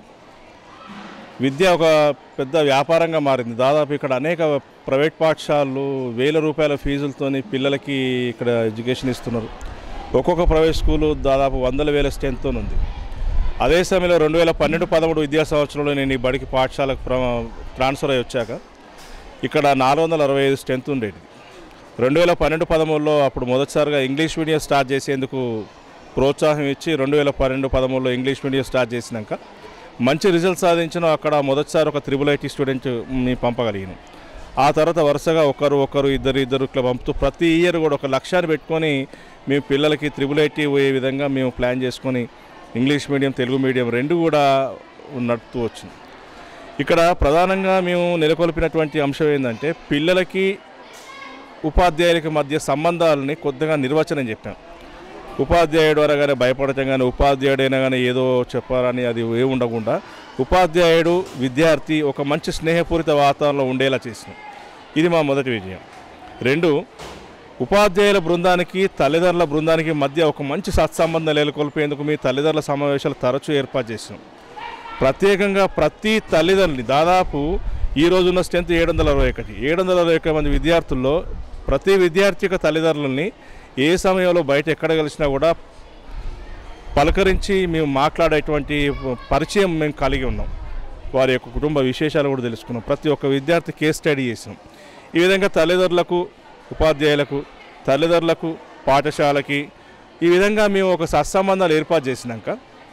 విద్య ఒక పెద్ద వ్యాపారంగా మారింది దాదాపు ఇక్కడ అనేక ప్రైవేట్ పాఠశాలలు వేల రూపాయల ఫీజులతోని పిల్లలకి ఇక్కడ ఎడ్యుకేషన్ ఇస్తున్నారు ఒక్కొక్క ప్రైవేట్ స్కూలు దాదాపు వందల వేల స్ట్రెంత్తో ఉంది అదే సమయంలో రెండు వేల పన్నెండు పదమూడు విద్యా సంవత్సరంలో నేను ఈ బడికి పాఠశాలకు ప్ర- ట్రాన్స్ఫర్ అయ్యి వచ్చాక ఇక్కడ నాలుగు వందల అరవై ఐదు స్ట్రెంత్ ఉండేది రెండు వేల పన్నెండు పదమూడులో అప్పుడు మొదటిసారిగా ఇంగ్లీష్ మీడియం స్టార్ట్ చేసేందుకు ప్రోత్సాహం ఇచ్చి రెండు వేల పన్నెండు పదమూడులో ఇంగ్లీష్ మీడియం స్టార్ట్ చేసినాక మంచి రిజల్ట్ సాధించిన అక్కడ మొదటిసారి ఒక త్రిబుల్ ఐటీ స్టూడెంట్ని పంపగలిగాను ఆ తర్వాత వరుసగా ఒకరు ఒకరు ఇద్దరు ఇద్దరు ఇట్లా పంపుతూ ప్రతి ఇయర్ కూడా ఒక లక్ష్యాన్ని పెట్టుకొని మేము పిల్లలకి త్రిబుల్ ఐటీ పోయే విధంగా మేము ప్లాన్ చేసుకొని ఇంగ్లీష్ మీడియం తెలుగు మీడియం రెండు కూడా నడుపుతూ వచ్చింది ఇక్కడ ప్రధానంగా మేము నెలకొల్పినటువంటి అంశం ఏంటంటే పిల్లలకి ఉపాధ్యాయులకి మధ్య సంబంధాలని కొద్దిగా నిర్వచనం చెప్పాం ఉపాధ్యాయుడు అనగానే భయపడటం కానీ ఉపాధ్యాయుడైనా కానీ ఏదో చెప్పాలని అది ఏ ఉండకుండా ఉపాధ్యాయుడు విద్యార్థి ఒక మంచి స్నేహపూరిత వాతావరణంలో ఉండేలా చేసినాం ఇది మా మొదటి విజయం రెండు ఉపాధ్యాయుల బృందానికి తల్లిదండ్రుల బృందానికి మధ్య ఒక మంచి సత్సంబంధం నెలకొల్పేందుకు మీ తల్లిదండ్రుల సమావేశాలు తరచూ ఏర్పాటు చేసినాం ప్రత్యేకంగా ప్రతి తల్లిదండ్రుని దాదాపు ఈ రోజున్న స్ట్రెంత్ ఏడు వందల అరవై ఒకటి ఏడు వందల అరవై ఒక మంది విద్యార్థుల్లో ప్రతి విద్యార్థి యొక్క తల్లిదండ్రులని ఏ సమయంలో బయట ఎక్కడ కలిసినా కూడా పలకరించి మేము మాట్లాడేటువంటి పరిచయం మేము కలిగి ఉన్నాం వారి యొక్క కుటుంబ విశేషాలు కూడా తెలుసుకున్నాం ప్రతి ఒక్క విద్యార్థి కేస్ స్టడీ చేసినాం ఈ విధంగా తల్లిదండ్రులకు ఉపాధ్యాయులకు తల్లిదండ్రులకు పాఠశాలకి ఈ విధంగా మేము ఒక సత్సంబంధాలు ఏర్పాటు చేసినాక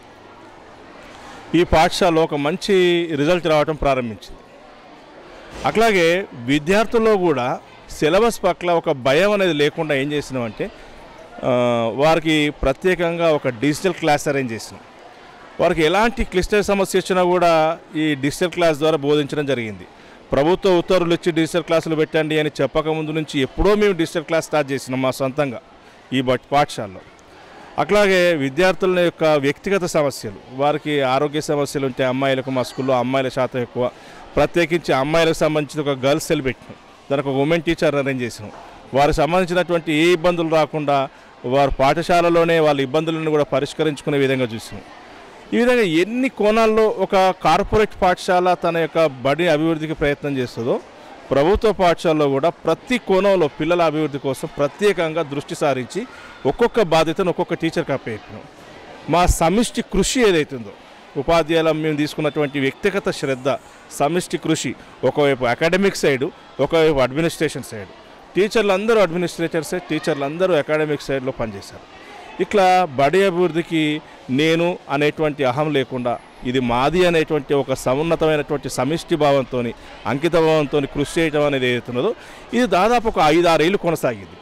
ఈ పాఠశాలలో ఒక మంచి రిజల్ట్ రావడం ప్రారంభించింది అట్లాగే విద్యార్థుల్లో కూడా సిలబస్ పట్ల ఒక భయం అనేది లేకుండా ఏం చేసినామంటే ఆ, వారికి ప్రత్యేకంగా ఒక డిజిటల్ క్లాస్ అరేంజ్ చేసినాం వారికి ఎలాంటి క్లిష్ట సమస్య వచ్చినా కూడా ఈ డిజిటల్ క్లాస్ ద్వారా బోధించడం జరిగింది ప్రభుత్వ ఉత్తర్వులు ఇచ్చి డిజిటల్ క్లాసులు పెట్టండి అని చెప్పక ముందు నుంచి ఎప్పుడో మేము డిజిటల్ క్లాస్ స్టార్ట్ చేసినాం మా సొంతంగా ఈ బట్ పాఠశాలలో అట్లాగే విద్యార్థుల యొక్క వ్యక్తిగత సమస్యలు వారికి ఆరోగ్య సమస్యలు ఉంటే అమ్మాయిలకు మా స్కూల్లో అమ్మాయిల శాతం ఎక్కువ ప్రత్యేకించి అమ్మాయిలకు సంబంధించిన ఒక గర్ల్స్ సెల్ పెట్టినాం దానికి ఒక ఉమెన్ టీచర్ అరేంజ్ చేసినాం వారికి సంబంధించినటువంటి ఏ ఇబ్బందులు రాకుండా వారు పాఠశాలలోనే వాళ్ళ ఇబ్బందులను కూడా పరిష్కరించుకునే విధంగా చూస్తున్నాం ఈ విధంగా ఎన్ని కోణాల్లో ఒక కార్పొరేట్ పాఠశాల తన యొక్క బడి అభివృద్ధికి ప్రయత్నం చేస్తుందో ప్రభుత్వ పాఠశాలలో కూడా ప్రతి కోణంలో పిల్లల అభివృద్ధి కోసం ప్రత్యేకంగా దృష్టి సారించి ఒక్కొక్క బాధ్యతను ఒక్కొక్క టీచర్కి అప్పచెప్పినాం మా సమిష్టి కృషి ఏదైతుందో ఉపాధ్యాయుల మేము తీసుకున్నటువంటి వ్యక్తిగత శ్రద్ధ సమిష్టి కృషి ఒకవైపు అకాడమిక్ సైడు ఒకవైపు అడ్మినిస్ట్రేషన్ సైడ్ టీచర్లు అందరూ అడ్మినిస్ట్రేటర్సే టీచర్లు అందరూ అకాడమిక్ సైడ్లో పనిచేశారు ఇట్లా బడి అభివృద్ధికి నేను అనేటువంటి అహం లేకుండా ఇది మాది అనేటువంటి ఒక సమున్నతమైనటువంటి సమిష్టి భావంతో అంకిత భావంతో కృషి చేయడం అనేది ఏదైతున్నదో ఇది దాదాపు ఒక ఐదారేళ్ళు కొనసాగింది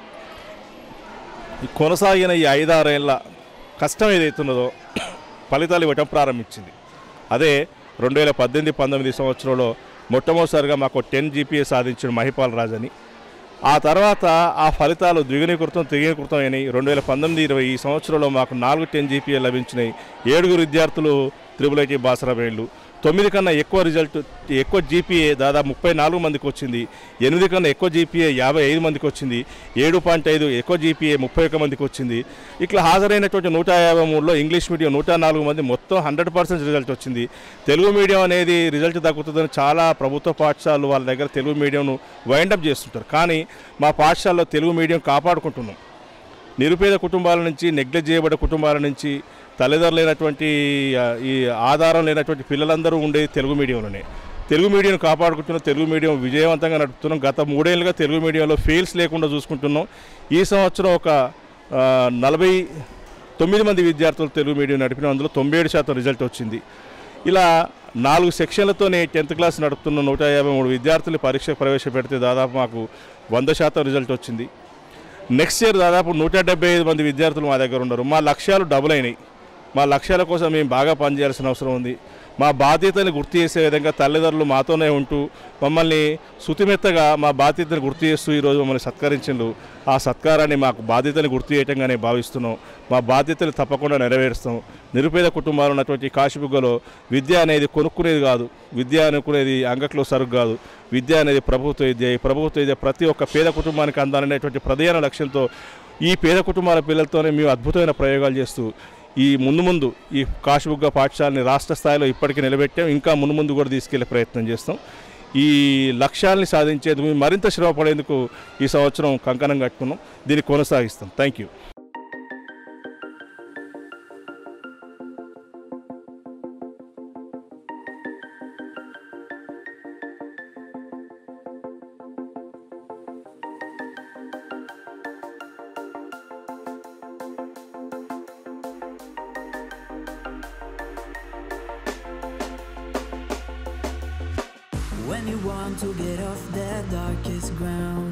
ఈ కొనసాగిన ఈ ఐదారేళ్ల కష్టం ఏదైతున్నదో ఫలితాలు ఇవ్వటం ప్రారంభించింది అదే రెండు వేల పద్దెనిమిది పంతొమ్మిది సంవత్సరంలో మొట్టమొదటిసారిగా మాకు టెన్ జీపీఏ సాధించిన మహిపాల్ రాజ్ అని ఆ తర్వాత ఆ ఫలితాలు ద్విగుణీకృతం త్రిగుణీకృతం అయినాయి రెండు వేల పంతొమ్మిది ఇరవై ఈ సంవత్సరంలో మాకు నాలుగు టెన్ జీపీఏ లభించినాయి ఏడుగురు విద్యార్థులు త్రిబుల్ ఐటీ బాసరవేళ్ళు తొమ్మిది కన్నా ఎక్కువ రిజల్ట్ ఎక్కువ జీపీఏ దాదాపు ముప్పై నాలుగు మందికి వచ్చింది ఎనిమిది కన్నా ఎక్కువ జీపీఏ యాభై ఐదు మందికి వచ్చింది ఏడు పాయింట్ ఐదు ఎక్కువ జీపీఏ ముప్పై ఒక్క మందికి వచ్చింది ఇట్లా హాజరైనటువంటి నూట యాభై మూడులో ఇంగ్లీష్ మీడియం నూట నాలుగు మంది మొత్తం హండ్రెడ్ పర్సెంట్ రిజల్ట్ వచ్చింది తెలుగు మీడియం అనేది రిజల్ట్ తగ్గుతుందని చాలా ప్రభుత్వ పాఠశాలలు వాళ్ళ దగ్గర తెలుగు మీడియంను వైండప్ చేస్తుంటారు కానీ మా పాఠశాలలో తెలుగు మీడియం కాపాడుకుంటున్నాం నిరుపేద కుటుంబాల నుంచి నెగ్లెక్ట్ చేయబడ్డ కుటుంబాల నుంచి తల్లిదండ్రులు లేనటువంటి ఆ, ఈ ఆధారం లేనటువంటి పిల్లలందరూ ఉండేది తెలుగు మీడియంలోనే తెలుగు మీడియం కాపాడుకుంటున్నాం తెలుగు మీడియం విజయవంతంగా నడుపుతున్నాం గత మూడేళ్ళుగా తెలుగు మీడియంలో ఫెయిల్స్ లేకుండా చూసుకుంటున్నాం ఈ సంవత్సరం ఒక ఆ, నలభై తొమ్మిది మంది విద్యార్థులు తెలుగు మీడియం నడిపిన అందులో తొంభై ఏడు శాతం రిజల్ట్ వచ్చింది ఇలా నాలుగు సెక్షన్లతోనే టెన్త్ క్లాస్ నడుపుతున్న నూట యాభై మూడు విద్యార్థులు పరీక్ష ప్రవేశపెడితే దాదాపు మాకు వంద శాతం రిజల్ట్ వచ్చింది నెక్స్ట్ ఇయర్ దాదాపు నూట డెబ్బై ఐదు మంది విద్యార్థులు మా దగ్గర ఉన్నారు మా లక్ష్యాలు డబుల్ అయినాయి మా లక్ష్యాల కోసం మేము బాగా పనిచేయాల్సిన అవసరం ఉంది మా బాధ్యతని గుర్తు చేసే విధంగా తల్లిదండ్రులు మాతోనే ఉంటూ మమ్మల్ని శుతిమెత్తగా మా బాధ్యతను గుర్తు చేస్తూ ఈరోజు మమ్మల్ని సత్కరించిండు ఆ సత్కారాన్ని మాకు బాధ్యతని గుర్తు చేయటంగానే భావిస్తున్నాం మా బాధ్యతలు తప్పకుండా నెరవేరుస్తాం నిరుపేద కుటుంబాలు ఉన్నటువంటి కాశీబుగ్గలో విద్య అనేది కొనుక్కునేది కాదు విద్య అనుకునేది అంగట్లో సరుకు కాదు విద్య అనేది ప్రభుత్వ విద్య ఈ ప్రభుత్వ విద్య ప్రతి ఒక్క పేద కుటుంబానికి అందాలనేటువంటి ప్రధాన లక్ష్యంతో ఈ పేద కుటుంబాల పిల్లలతోనే మేము అద్భుతమైన ప్రయోగాలు చేస్తూ ఈ ముందు ముందు ఈ కాశీబుగ్గ పాఠశాలని రాష్ట్ర స్థాయిలో ఇప్పటికీ నిలబెట్టాం ఇంకా ముందు ముందు కూడా తీసుకెళ్లే ప్రయత్నం చేస్తాం ఈ లక్ష్యాల్ని సాధించేందుకు మేము మరింత శ్రమ పడేందుకు ఈ సంవత్సరం కంకణం కట్టుకున్నాం దీన్ని కొనసాగిస్తాం thank you When you want to get off the darkest ground,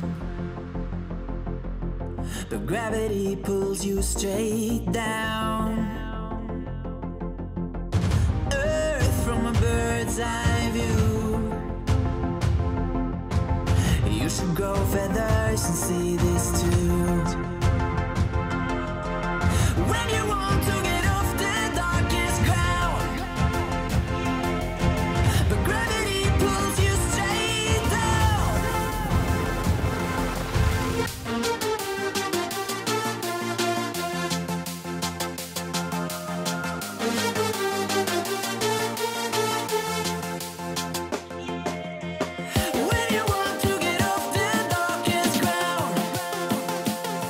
but gravity pulls you straight down. Earth from a bird's eye view. You should grow feathers and see this too. When you want to get off the darkest ground. But gravity pulls you straight down. When you want to get off the darkest ground.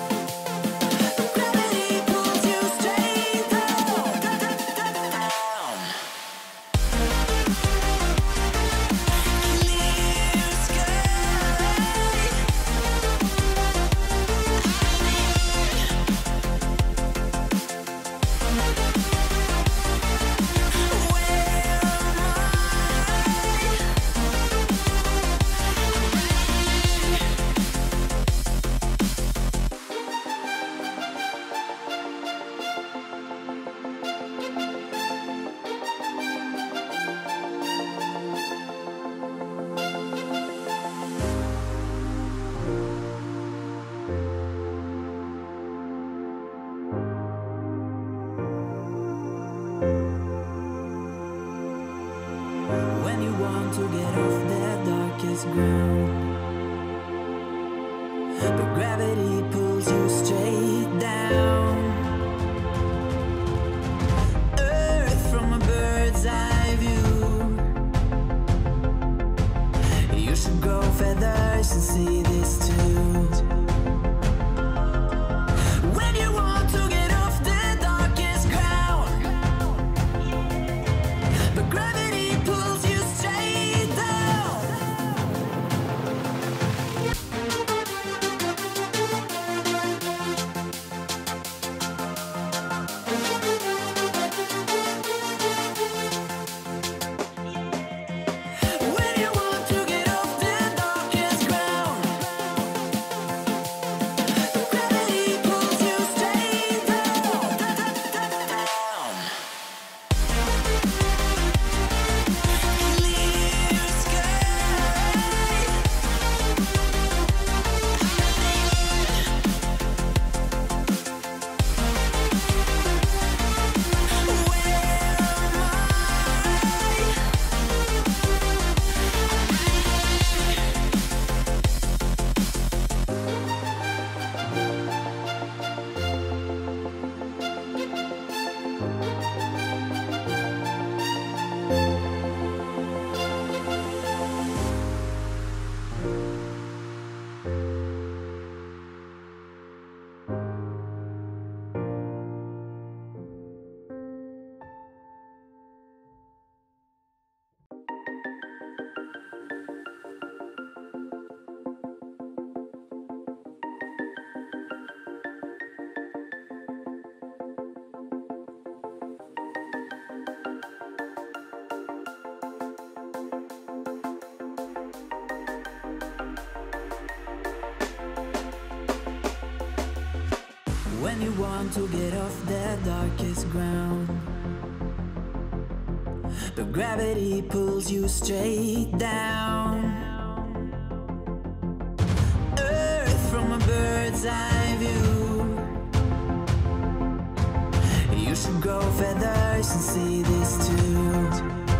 When you want to get off the darkest ground, but gravity pulls you straight down. Earth from a bird's eye view. You should grow feathers and see this too.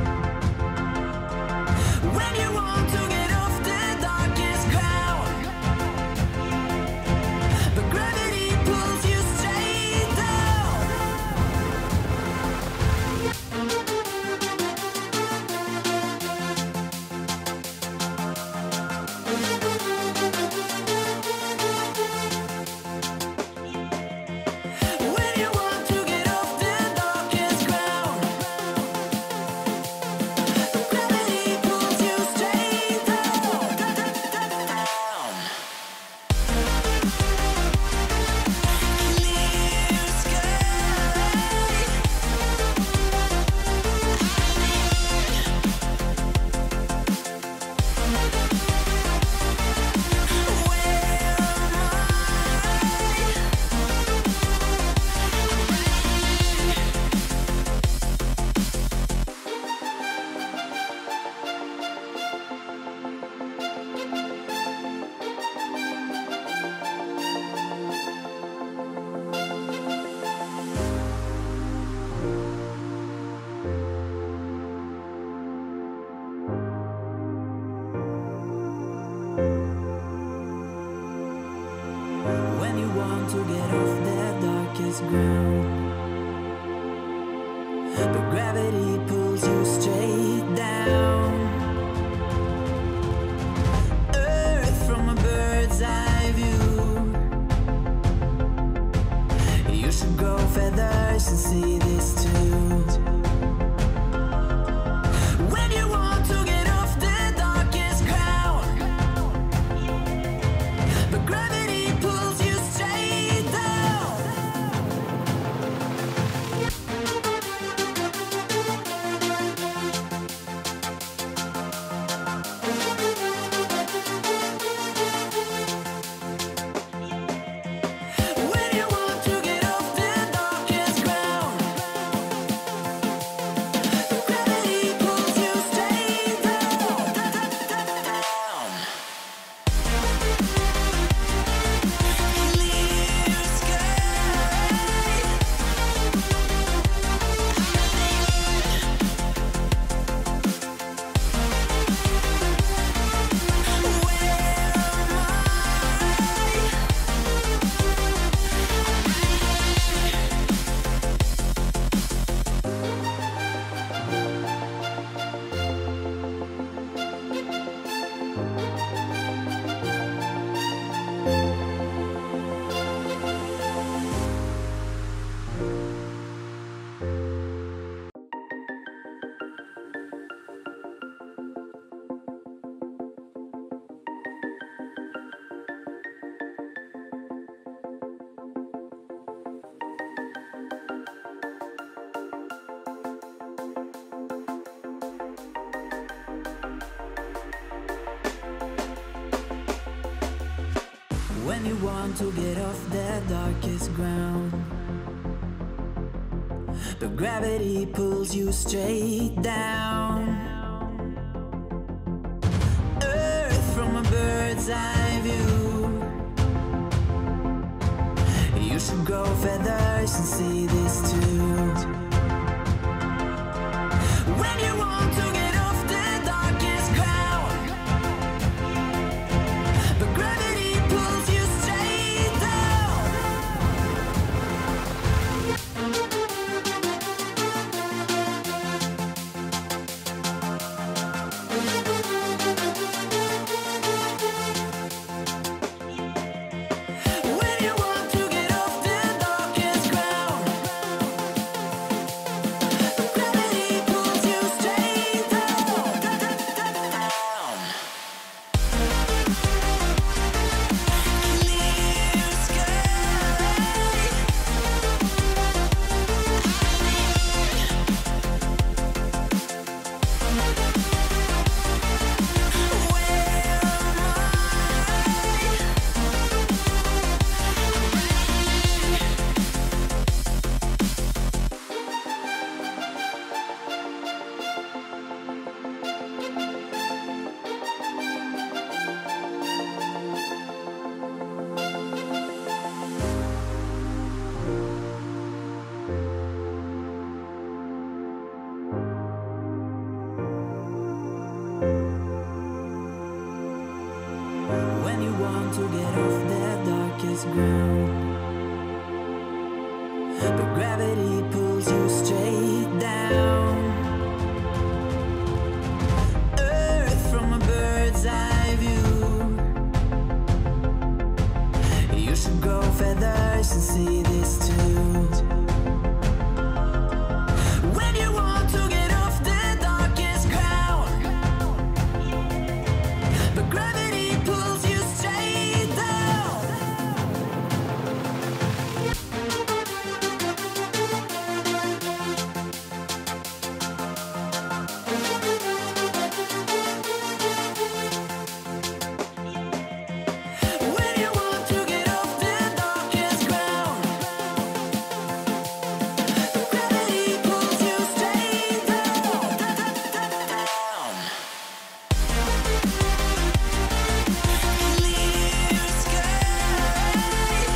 When you want to get off the darkest ground, but gravity pulls you straight down. When you want to get off the darkest ground, gravity pulls you straight down. Clear When you want to get off the darkest ground, but gravity pulls you straight down. Earth from a bird's eye view. You should grow feathers and see this too. When you want to get off the darkest ground, but gravity pulls you straight down. When you want to get off the darkest ground, gravity pulls you straight down. Clear When you want to get off the darkest ground, but gravity pulls you straight down. Earth from a bird's eye view. You should grow feathers and see this too. When you want to get off the darkest ground, but gravity pulls you straight down. When you want to get off the darkest ground, gravity pulls you straight but gravity pulls you straight down. Earth from a bird's eye view. You should grow feathers and see this too. When you want to get off the darkest ground, but gravity pulls you straight down. When you want to get off the darkest ground, gravity pulls you straight down. Clear sky.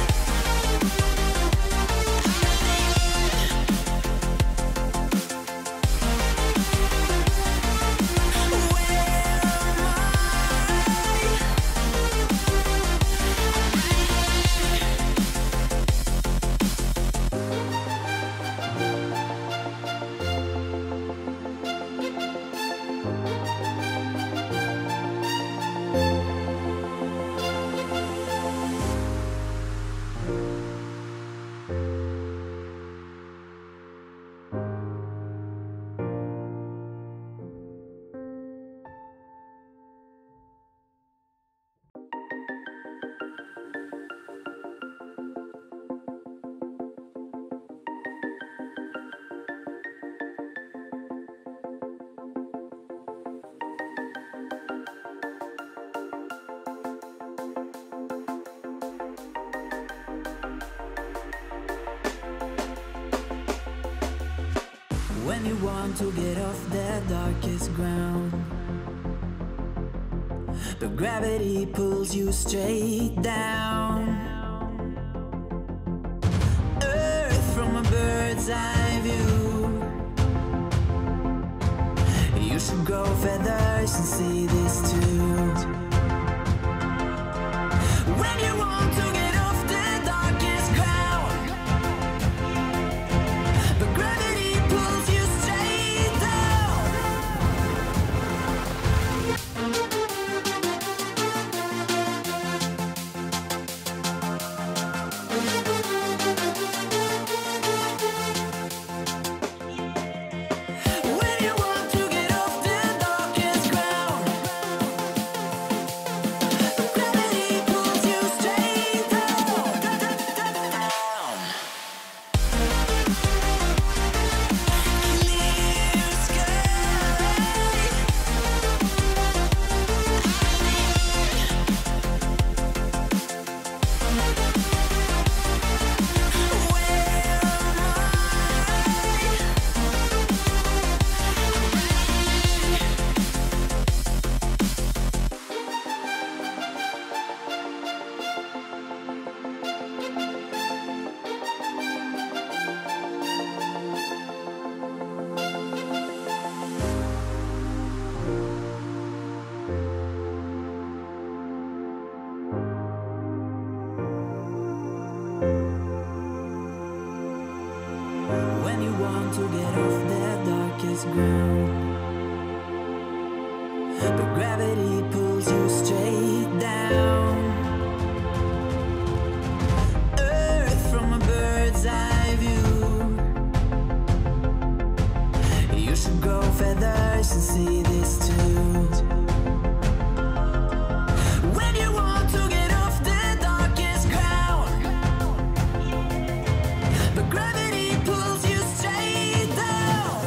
When you want to get off the darkest ground, but gravity pulls you straight down. Earth from a bird's eye view. You should grow feathers and see this too. When you want to get off the darkest ground, but gravity pulls you straight down. When you want to get off the darkest ground, gravity pulls you straight down. Clear sky. When you want to get off the darkest ground, but gravity pulls you straight down. Earth from a bird's eye view. You should grow feathers and see this too. When you want to get off the darkest ground, but gravity pulls you straight down.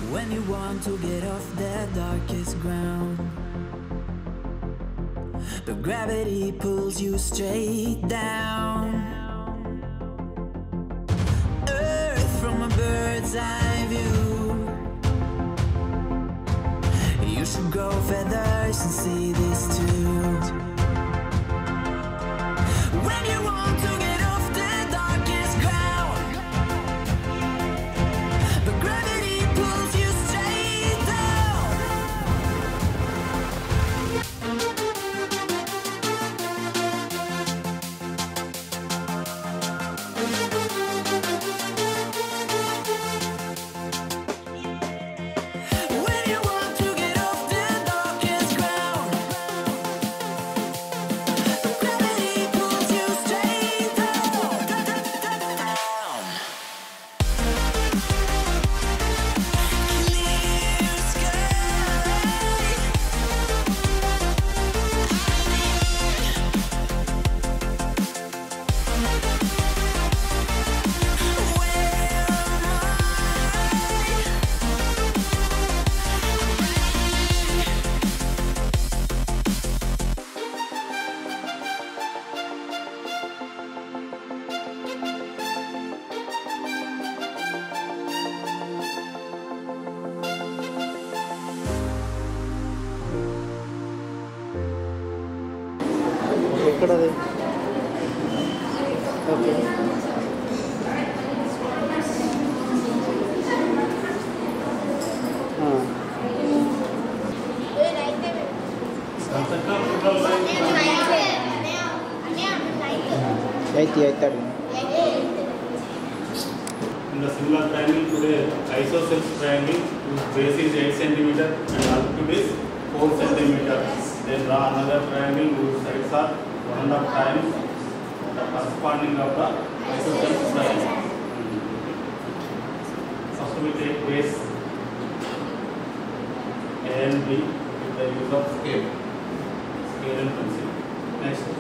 When you want to get off the darkest ground, but gravity pulls you straight down. Earth from a bird's eye view. You should grow feathers and see this too. When you want to get off the darkest ground, but gravity pulls you straight down. When you want to get off the darkest ground, but gravity pulls you straight down. Clear sky. ఎక్కడది okay eighth eighth In the similar triangle today, isosceles triangle, whose base is 8 centimeter and altitude is 4 centimeter. Then draw another triangle whose sides are one and a half times the corresponding of the isosceles triangle. First we take base A and B with the use of scale, scale and pencil. Next.